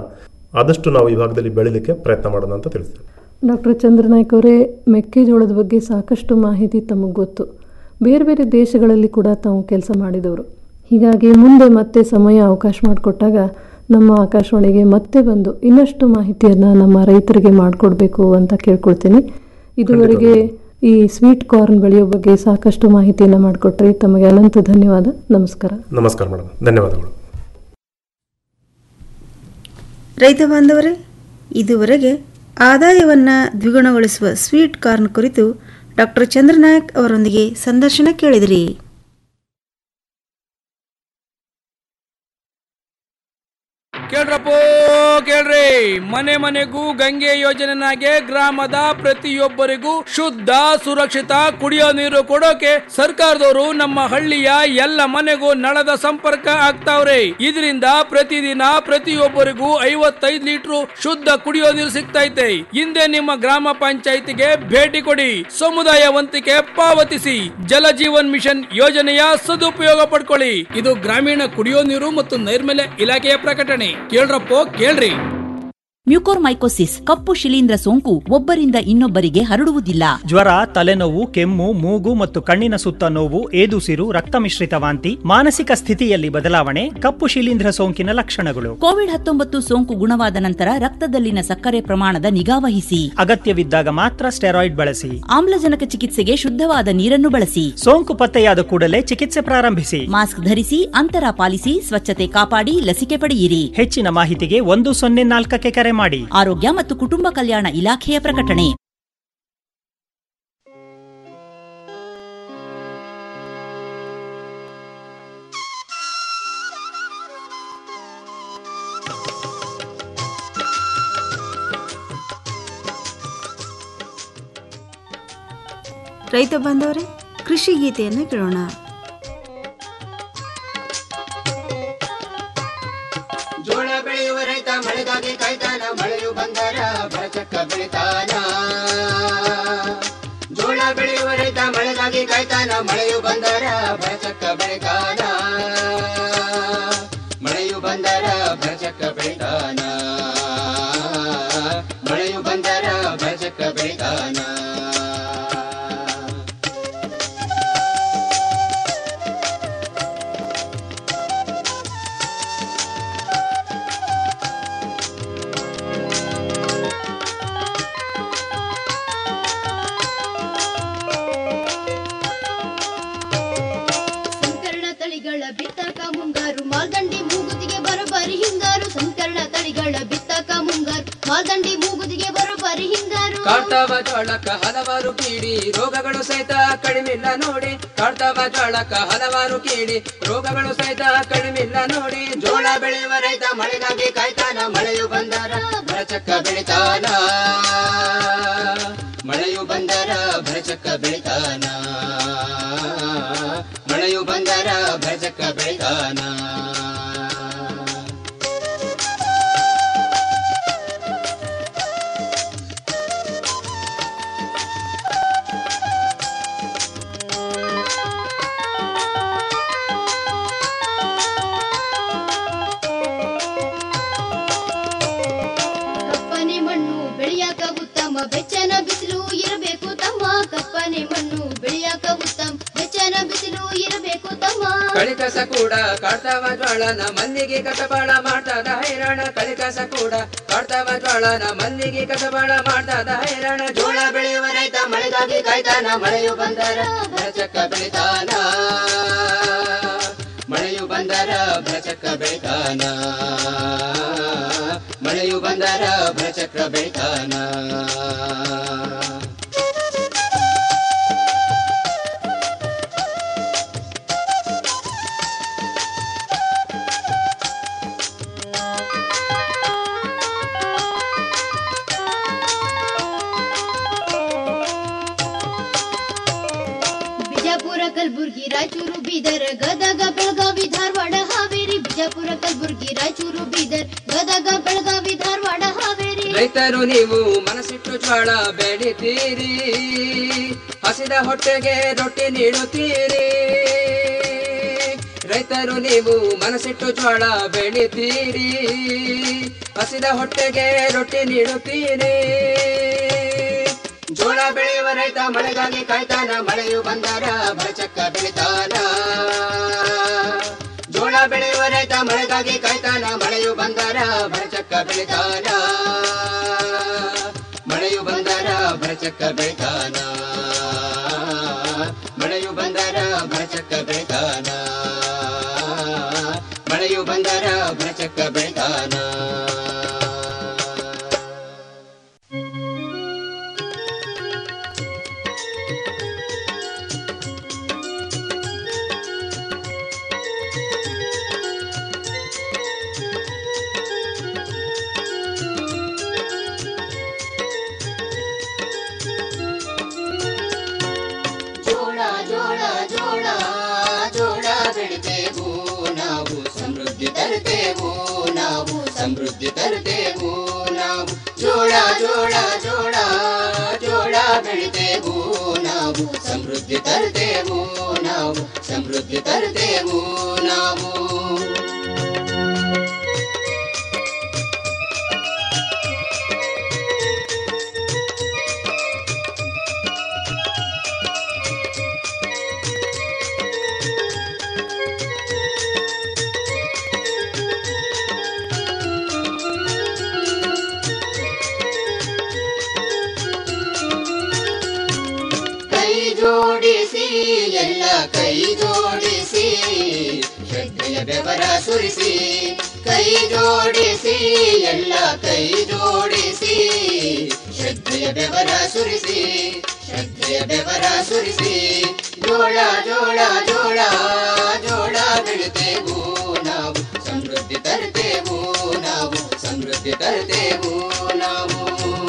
ಆದಷ್ಟು ನಾವು ಈ ಭಾಗದಲ್ಲಿ ಬೆಳಿಲಿಕ್ಕೆ ಪ್ರಯತ್ನ ಮಾಡೋಣ ಅಂತ ತಿಳಿಸ್ತೇವೆ ಡಾಕ್ಟರ್ ಚಂದ್ರನಾಯ್ಕ ಅವರೇ ಮೆಕ್ಕೆಜೋಳದ ಬಗ್ಗೆ ಸಾಕಷ್ಟು ಮಾಹಿತಿ ತಮಗೆ ಗೊತ್ತು ಬೇರೆ ಬೇರೆ ದೇಶಗಳಲ್ಲಿ ಕೂಡ ತಾವು ಕೆಲಸ ಮಾಡಿದವರು ಹೀಗಾಗಿ ಮುಂದೆ ಮತ್ತೆ ಸಮಯ ಅವಕಾಶ ಮಾಡಿಕೊಟ್ಟಾಗ ನಮ್ಮ ಆಕಾಶವಾಣಿಗೆ ಮತ್ತೆ ಬಂದು ಇನ್ನಷ್ಟು ಮಾಹಿತಿಯನ್ನು ನಮ್ಮ ರೈತರಿಗೆ ಮಾಡಿಕೊಡ್ಬೇಕು ಅಂತ ಕೇಳ್ಕೊಳ್ತೀನಿ ಇದುವರೆಗೆ ಈ ಸ್ವೀಟ್ ಕಾರ್ನ್ ಬೆಳೆಯೋ ಬಗ್ಗೆ ಸಾಕಷ್ಟು ಮಾಹಿತಿಯನ್ನು ಮಾಡಿಕೊಟ್ರಿ ತಮಗೆ ಅನಂತ ಧನ್ಯವಾದ ನಮಸ್ಕಾರ ನಮಸ್ಕಾರ ಮೇಡಮ್ ಧನ್ಯವಾದಗಳು ರೈತ ಬಾಂಧವರೇ ಇದುವರೆಗೆ ಆದಾಯವನ್ನು ದ್ವಿಗುಣಗೊಳಿಸುವ ಸ್ವೀಟ್ ಕಾರ್ನ್ ಕುರಿತು ಡಾಕ್ಟರ್ ಚಂದ್ರನಾಯಕ್ ಅವರೊಂದಿಗೆ ಸಂದರ್ಶನ ಕೇಳಿದಿರಿ ಕೇಳ್ರಪ್ಪೋ ಕೇಳ್ರಿ ಮನೆ ಮನೆಗೂ ಗಂಗೆ ಯೋಜನೆನಾಗೆ ಗ್ರಾಮದ ಪ್ರತಿಯೊಬ್ಬರಿಗೂ ಶುದ್ಧ ಸುರಕ್ಷಿತ ಕುಡಿಯೋ ನೀರು ಕೊಡೋಕೆ ಸರ್ಕಾರದವರು ನಮ್ಮ ಹಳ್ಳಿಯ ಎಲ್ಲ ಮನೆಗೂ ನಳದ ಸಂಪರ್ಕ ಆಗ್ತಾವ್ರೆ ಇದರಿಂದ ಪ್ರತಿದಿನ ಪ್ರತಿಯೊಬ್ಬರಿಗೂ ಐವತ್ತೈದು ಲೀಟರ್ ಶುದ್ಧ ಕುಡಿಯೋ ನೀರು ಸಿಗ್ತೈತೆ ಹಿಂದೆ ನಿಮ್ಮ ಗ್ರಾಮ ಪಂಚಾಯಿತಿಗೆ ಭೇಟಿ ಕೊಡಿ ಸಮುದಾಯ ವಂತಿಕೆ ಪಾವತಿಸಿ ಜಲ ಜೀವನ್ ಮಿಷನ್ ಯೋಜನೆಯ ಸದುಪಯೋಗ ಪಡ್ಕೊಳ್ಳಿ ಇದು ಗ್ರಾಮೀಣ ಕುಡಿಯೋ ನೀರು ಮತ್ತು ನೈರ್ಮಲ್ಯ ಇಲಾಖೆಯ ಪ್ರಕಟಣೆ ಕೇಳ್ರಪ್ಪೋ ಕೇಳ್ರಿ ಮ್ಯೂಕೋರ್ಮೈಕೋಸಿಸ್ ಕಪ್ಪು ಶಿಲೀಂಧ್ರ ಸೋಂಕು ಒಬ್ಬರಿಂದ ಇನ್ನೊಬ್ಬರಿಗೆ ಹರಡುವುದಿಲ್ಲ ಜ್ವರ ತಲೆನೋವು ಕೆಮ್ಮು ಮೂಗು ಮತ್ತು ಕಣ್ಣಿನ ಸುತ್ತ ನೋವು ಏದುಸಿರು ರಕ್ತ ಮಿಶ್ರಿತ ವಾಂತಿ ಮಾನಸಿಕ ಸ್ಥಿತಿಯಲ್ಲಿ ಬದಲಾವಣೆ ಕಪ್ಪು ಶಿಲೀಂಧ್ರ ಸೋಂಕಿನ ಲಕ್ಷಣಗಳು ಕೋವಿಡ್ ಹತ್ತೊಂಬತ್ತು ಸೋಂಕು ಗುಣವಾದ ನಂತರ ರಕ್ತದಲ್ಲಿನ ಸಕ್ಕರೆ ಪ್ರಮಾಣದ ನಿಗಾವಹಿಸಿ ಅಗತ್ಯವಿದ್ದಾಗ ಮಾತ್ರ ಸ್ಟೆರಾಯ್ಡ್ ಬಳಸಿ ಆಮ್ಲಜನಕ ಚಿಕಿತ್ಸೆಗೆ ಶುದ್ಧವಾದ ನೀರನ್ನು ಬಳಸಿ ಸೋಂಕು ಪತ್ತೆಯಾದ ಕೂಡಲೇ ಚಿಕಿತ್ಸೆ ಪ್ರಾರಂಭಿಸಿ ಮಾಸ್ಕ್ ಧರಿಸಿ ಅಂತರ ಪಾಲಿಸಿ ಸ್ವಚ್ಛತೆ ಕಾಪಾಡಿ ಲಸಿಕೆ ಪಡೆಯಿರಿ ಹೆಚ್ಚಿನ ಮಾಹಿತಿಗೆ ಒಂದು ಸೊನ್ನೆ ನಾಲ್ಕಕ್ಕೆ ಕರೆ ಮಾಡಿ ಆರೋಗ್ಯ ಮತ್ತು ಕುಟುಂಬ ಕಲ್ಯಾಣ ಇಲಾಖೆಯ ಪ್ರಕಟಣೆ ರೈತ ಬಾಂಧವರೇ ಕೃಷಿ ಗೀತೆಯನ್ನು ಕೇಳೋಣ ಜೋಳ ಬೆಳೆಯುವ ರೈತ ಮಳೆಗಾಗಿ ಕಾಯ್ತಾನ ಮಳೆಯು ಬಂದರ ಬರಚಕ್ಕ ಬೆಳಿತಾನ ಜೋಳ ಬೆಳೆಯುವ ರೈತ ಮಳೆಗಾಗಿ ಕಾಯ್ತಾನ ಮಳೆಯು ಬಂದರ ಬರಚಕ್ಕ ಬೆಳಿತಾನ ಮಳೆಯು ಬಂದರ ಬರಚಕ್ಕ ಬೆಳಿತಾನ ಮಳೆಯು ಬಂದರ ಬರಚಕ್ಕ ಬೆಳಿತಾನ ಸಂಕರಣ ತಳಿಗಳ ಬಿತ್ತಕ ಮುಂಗಾರು ಮಾಲ್ದಂಡಿ ಮೂಗುದಿಗೆ ಬರೋಬ್ಬರಿ ಹಿಂಗಾರು ಸಂಕರಣ ತಳಿಗಳ ಬಿತ್ತಕ ಮುಂಗಾರು ಮಾಲ್ದಂಡಿ ಮೂಗುದಿಗೆ ಬರೋಬ್ಬರಿ ಹಿಂಗಾರು ಕಾಡ್ತಾವ ಜೋಳಕ್ಕ ಹಲವಾರು ಕೀಡಿ ರೋಗಗಳು ಸಹಿತ ಕಡಿಮಿಲ್ಲ ನೋಡಿ ಕಾಡ್ತಾವ ಜೋಳಕ್ಕ ಹಲವಾರು ಕೀಡಿ ರೋಗಗಳು ಸಹಿತ ಕಡಿಮಿಲ್ಲ ನೋಡಿ ಜೋಳ ಬೆಳೆಯುವ ರೈತ ಮಳೆಗಾಗಿ ಕಾಯ್ತಾನ ಮಳೆಯು ಬಂದರ ಭರಚಕ್ಕ ಬೆಳಿತಾನ ಮಳೆಯು ಬಂದರ ಭರಚಕ್ಕ ಬೆಳಿತಾನ ಮಳೆಯು ಬಂದರ ಭರಚಕ್ಕ ಬೆಳಿತಾನ ಕಪ್ಪನೆ ಮಣ್ಣು ಬೆಳೆಯಾಕ ಉತ್ತಮ ಬೆಚ್ಚನ ಬಿಸಿಲು ಇರಬೇಕು ತಮ್ಮ ಕಪ್ಪನೆ ಮಣ್ಣು ಬೆಳೆಯಾಕ ಉತ್ತಮ ಬೆಚ್ಚನ ಬಿಸಿಲು ಇರಬೇಕು ತಮ್ಮ ಕಳಿಕಸ ಕೂಡ ಕಾಡ್ತಾವ ಜ್ವಾಳನ ಮಲ್ಲಿಗೆ ಕಸಬಾಳ ಮಾಡ್ತದ ಹೈರಾಣ ಕಳಿಕಸ ಕೂಡ ಕಾಡ್ತಾವ ಜ್ವಾಳನ ಮಲ್ಲಿಗೆ ಕಸಬಾಳ ಮಾಡ್ತದ ಹೈರಾಣ ಜೋಳ ಬೆಳೆಯುವ ರೈತ ಮಳೆಗಾಗಿ ಕಾಯ್ತಾನ ಮಳೆಯು ಬಂದರ ಭರಚಕ್ಕ ಬೆಳಿತಾನ ಮಳೆಯು ಬಂದರ ಭರಚಕ್ಕ ಬೆಳಿತಾನ ಮಳೆಯು ಬಂದರ ಭರಚಕ್ರ ಬೆಳಿತಾನ ಬಿಜಾಪುರ ಕಲಬುರ್ಗಿ ರಾಯಚೂರು ಬೀದರ್ ಗದಗ ಬೆಳಗಾವಿ ಧಾರವಾಡ ಹಾವೇರಿ ಬಿಜಾಪುರ ಕಲಬುರ್ಗಿ ರಾಯಚೂರು ಬೀದರ್ ಗದಗ ಬೆಳಗಾವಿ ಧಾರವಾಡ ಹಾವೇರಿ ರೈತರು ನೀವು ಮನಸ್ಸಿಟ್ಟು ಜ್ವಾಳ ಬೆಳಿತೀರಿ ಹಸಿದ ಹೊಟ್ಟೆಗೆ ರೊಟ್ಟಿ ನೀಡುತ್ತೀರಿ ರೈತರು ನೀವು ಮನಸ್ಸಿಟ್ಟು ಜ್ವಾಳ ಬೆಳಿತೀರಿ ಹಸಿದ ಹೊಟ್ಟೆಗೆ ರೊಟ್ಟಿ ನೀಡುತ್ತೀನಿ ಜೋಳ ಬೆಳೆಯುವ ರೈತ ಮಳೆಗಾಗಿ ಕಾಯ್ತಾನ ಮಳೆಯು ಬಂದಾರ ಬರಚಕ್ಕ ಬೆಳಿತಾನ ಜೋಳ ಬೆಳೆಯುವ ರೈತ ಮಳೆಗಾಗಿ ಕಾಯ್ತಾನ ಮಳೆಯು ಬಂದಾರ ಬರಚಕ್ಕ ಬೆಳಿತಾನ ಮಳೆಯು ಬಂದಾರ ಬರಚಕ್ಕ ಬೆಳಿತಾನ ಮಳೆಯು ಬಂದಾರ ಬರಚಕ್ಕ ಬೆಳಿತಾನ ಮಳೆಯು ಬಂದಾರ ಬರಚಕ್ಕ ಬೆಳಿತಾನ ಜೋಳ ಜೋಳ ಜೋಳ ಜೋಳ ಬೆಳಿತೇವು ನಾವು ಸಮೃದ್ಧಿ ತರುತ್ತೇವು ನಾವು ಸಮೃದ್ಧಿ ತರುತ್ತೇವು ನಾವು ಜೋಳ ಜೋಳ ಜೋಳ ಜೋಳ ಬೆಳಿತೇವು ನಾವು ಸಮೃದ್ಧಿ ತರುತ್ತೇವು ನಾವು ಸಮೃದ್ಧಿ ತರುತ್ತೇವು ನಾವು ಕೈ ಜೋಡಿಸಿ ಎಲ್ಲ ಕೈ ಜೋಡಿಸಿ ಶ್ರದ್ಧೆಯ ಬೆವರ ಸುರಿಸಿ ಕೈ ಜೋಡಿಸಿ ಎಲ್ಲ ಕೈ ಜೋಡಿಸಿ ಶ್ರದ್ಧೆಯ ಬೆವರ ಸುರಿಸಿ ಶ್ರದ್ಧೆಯ ಬೆವರ ಸುರಿಸಿ ಜೋಳ ಜೋಳ ಜೋಳ ಜೋಳ ಬೆಳಿತೇವು ನಾವು ಸಮೃದ್ಧಿ ತರ್ತೇವು ನಾವು ಸಮೃದ್ಧಿ ತರ್ತೇವು ನಾವು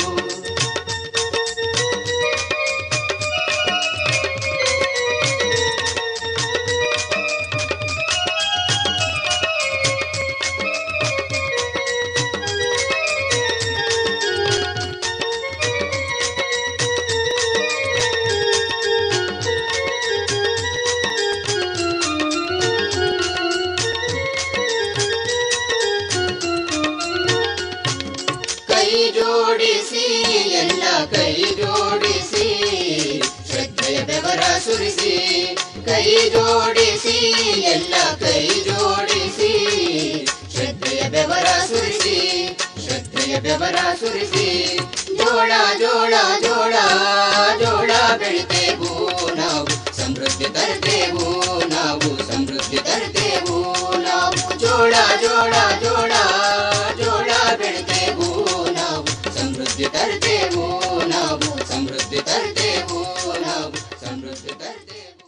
ಕೈ ಜೋಡಿಸಿ ಎಲ್ಲ ಕೈ ಜೋಡಿಸಿ ಶ್ರದ್ಧೆಯ ಬೆವರ ಸುರಿಸಿ ಕೈ ಜೋಡಿಸಿ ಎಲ್ಲ ಕೈ ಜೋಡಿಸಿ ಶ್ರದ್ಧೆಯ ಬೆವರ ಸುರಿಸಿ ಶ್ರದ್ಧೆಯ ಬೆವರ ಸುರಿಸಿ ಜೋಳ ಜೋಳ ಜೋಳ ಜೋಳ ಬೆಳಿತೇವು ನಾವು ಸಮೃದ್ಧಿ ತರ್ತೇವು ನಾವು ಸಮೃದ್ಧಿ ತರ್ತೇವು ನಾವು ಜೋಳ ಜೋಳ ಜೋಳ ಜೋಳ ಬೆಳಿತೇವು ನಾವು ಸಮೃದ್ಧಿ ತರ್ತೇವು ನಾವು ಸಮೃದ್ಧಿ ತರ್ತೇವು ನಾವು ಸಮೃದ್ಧಿ ತರ್ತೇವು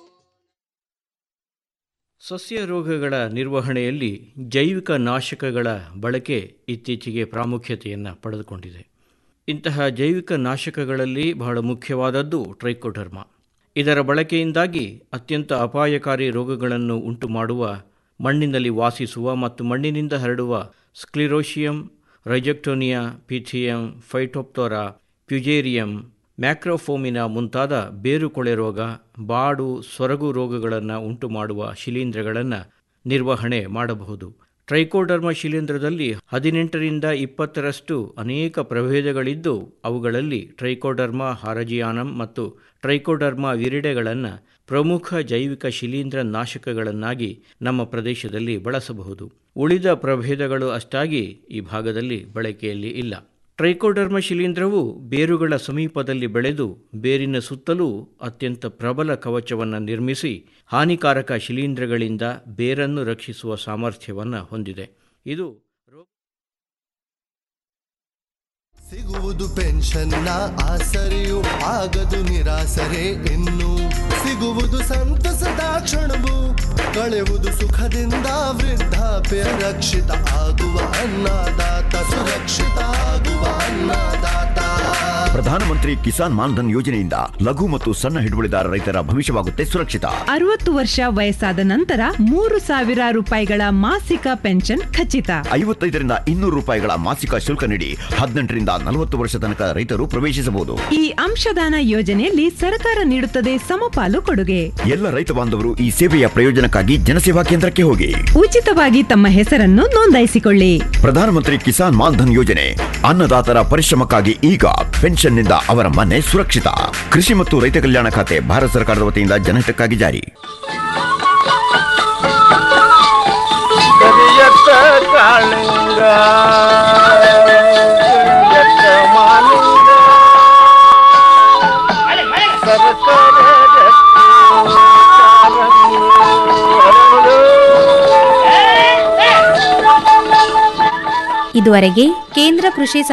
ಸಸ್ಯ ರೋಗಗಳ ನಿರ್ವಹಣೆಯಲ್ಲಿ ಜೈವಿಕ ನಾಶಕಗಳ ಬಳಕೆ ಇತ್ತೀಚೆಗೆ ಪ್ರಾಮುಖ್ಯತೆಯನ್ನು ಪಡೆದುಕೊಂಡಿದೆ ಇಂತಹ ಜೈವಿಕ ನಾಶಕಗಳಲ್ಲಿ ಬಹಳ ಮುಖ್ಯವಾದದ್ದು ಟ್ರೈಕೋಡರ್ಮಾ ಇದರ ಬಳಕೆಯಿಂದಾಗಿ ಅತ್ಯಂತ ಅಪಾಯಕಾರಿ ರೋಗಗಳನ್ನು ಉಂಟುಮಾಡುವ ಮಣ್ಣಿನಲ್ಲಿ ವಾಸಿಸುವ ಮತ್ತು ಮಣ್ಣಿನಿಂದ ಹರಡುವ ಸ್ಕ್ಲಿರೋಶಿಯಂ ರೈಜೆಕ್ಟೋನಿಯಾ ಪಿಥಿಯಂ ಫೈಟೋಪ್ತೋರಾ ಪ್ಯುಜೇರಿಯಂ ಮ್ಯಾಕ್ರೋಫೋಮಿನ ಮುಂತಾದ ಬೇರುಕೊಳೆ ರೋಗ ಬಾಡು ಸೊರಗು ರೋಗಗಳನ್ನು ಉಂಟುಮಾಡುವ ಶಿಲೀಂಧ್ರಗಳನ್ನು ನಿರ್ವಹಣೆ ಮಾಡಬಹುದು ಟ್ರೈಕೋಡರ್ಮ ಶಿಲೀಂಧ್ರದಲ್ಲಿ ಹದಿನೆಂಟರಿಂದ ಇಪ್ಪತ್ತರಷ್ಟು ಅನೇಕ ಪ್ರಭೇದಗಳಿದ್ದು ಅವುಗಳಲ್ಲಿ ಟ್ರೈಕೋಡರ್ಮ ಹಾರಜಿಯಾನಂ ಮತ್ತು ಟ್ರೈಕೋಡರ್ಮ ವಿರಿಡೆಗಳನ್ನು ಪ್ರಮುಖ ಜೈವಿಕ ಶಿಲೀಂಧ್ರ ನಾಶಕಗಳನ್ನಾಗಿ ನಮ್ಮ ಪ್ರದೇಶದಲ್ಲಿ ಬಳಸಬಹುದು ಉಳಿದ ಪ್ರಭೇದಗಳು ಅಷ್ಟಾಗಿ ಈ ಭಾಗದಲ್ಲಿ ಬಳಕೆಯಲ್ಲಿ ಇಲ್ಲ ಟ್ರೈಕೋಡರ್ಮ ಶಿಲೀಂಧ್ರವು ಬೇರುಗಳ ಸಮೀಪದಲ್ಲಿ ಬೆಳೆದು ಬೇರಿನ ಸುತ್ತಲೂ ಅತ್ಯಂತ ಪ್ರಬಲ ಕವಚವನ್ನು ನಿರ್ಮಿಸಿ ಹಾನಿಕಾರಕ ಶಿಲೀಂಧ್ರಗಳಿಂದ ಬೇರನ್ನು ರಕ್ಷಿಸುವ ಸಾಮರ್ಥ್ಯವನ್ನು ಹೊಂದಿದೆ ಇದು ಸಿಗುವುದು ಪೆನ್ಷನ್ನ ಆಸರೆಯು ಆಗದು ನಿರಾಸರೆ ಇನ್ನು ಸಿಗುವುದು ಸಂತಸದ ಕ್ಷಣವು ಕಳೆಯುವುದು ಸುಖದಿಂದ ವೃದ್ಧಾಪ್ಯ ರಕ್ಷಿತ ಆಗುವ ಅನ್ನದಾತ ಸುರಕ್ಷಿತ ಆಗುವ ಅನ್ನದಾತ ಪ್ರಧಾನಮಂತ್ರಿ ಕಿಸಾನ್ ಮಾನ್ಧನ್ ಯೋಜನೆಯಿಂದ ಲಘು ಮತ್ತು ಸಣ್ಣ ಹಿಡುವಳಿದಾರ ರೈತರ ಭವಿಷ್ಯವಾಗುತ್ತೆ ಸುರಕ್ಷಿತ ಅರವತ್ತು ವರ್ಷ ವಯಸ್ಸಾದ ನಂತರ ಮೂರು ಸಾವಿರ ರೂಪಾಯಿಗಳ ಮಾಸಿಕ ಪೆನ್ಷನ್ ಖಚಿತ ಐವತ್ತೈದರಿಂದ ಇನ್ನೂರು ರೂಪಾಯಿಗಳ ಮಾಸಿಕ ಶುಲ್ಕ ನೀಡಿ ಹದಿನೆಂಟರಿಂದ ನಲವತ್ತು ವರ್ಷ ತನಕ ರೈತರು ಪ್ರವೇಶಿಸಬಹುದು ಈ ಅಂಶದಾನ ಯೋಜನೆಯಲ್ಲಿ ಸರ್ಕಾರ ನೀಡುತ್ತದೆ ಸಮಪಾಲು ಕೊಡುಗೆ ಎಲ್ಲ ರೈತ ಬಾಂಧವರು ಈ ಸೇವೆಯ ಪ್ರಯೋಜನಕ್ಕಾಗಿ ಜನಸೇವಾ ಕೇಂದ್ರಕ್ಕೆ ಹೋಗಿ ಉಚಿತವಾಗಿ ತಮ್ಮ ಹೆಸರನ್ನು ನೋಂದಾಯಿಸಿಕೊಳ್ಳಿ ಪ್ರಧಾನಮಂತ್ರಿ ಕಿಸಾನ್ ಮಾನ್ಧನ್ ಯೋಜನೆ ಅನ್ನದಾತರ ಪರಿಶ್ರಮಕ್ಕಾಗಿ ಈಗ ಪೆನ್ಷನ್ನಿಂದ ಅವರ ಮನೆ ಸುರಕ್ಷಿತ ಕೃಷಿ ಮತ್ತು ರೈತ ಕಲ್ಯಾಣ ಖಾತೆ ಭಾರತ ಸರ್ಕಾರದ ವತಿಯಿಂದ ಜನಹಿತಕ್ಕಾಗಿ ಜಾರಿ ಕರಿಯತ್ತ ಕಾಳಿಂಗ ಕರಿಯತ್ತ ಮಾಲಿಂಗ ಸರ್ಕಾರ ಇದುವರೆಗೆ ಕೇಂದ್ರ ಕೃಷಿ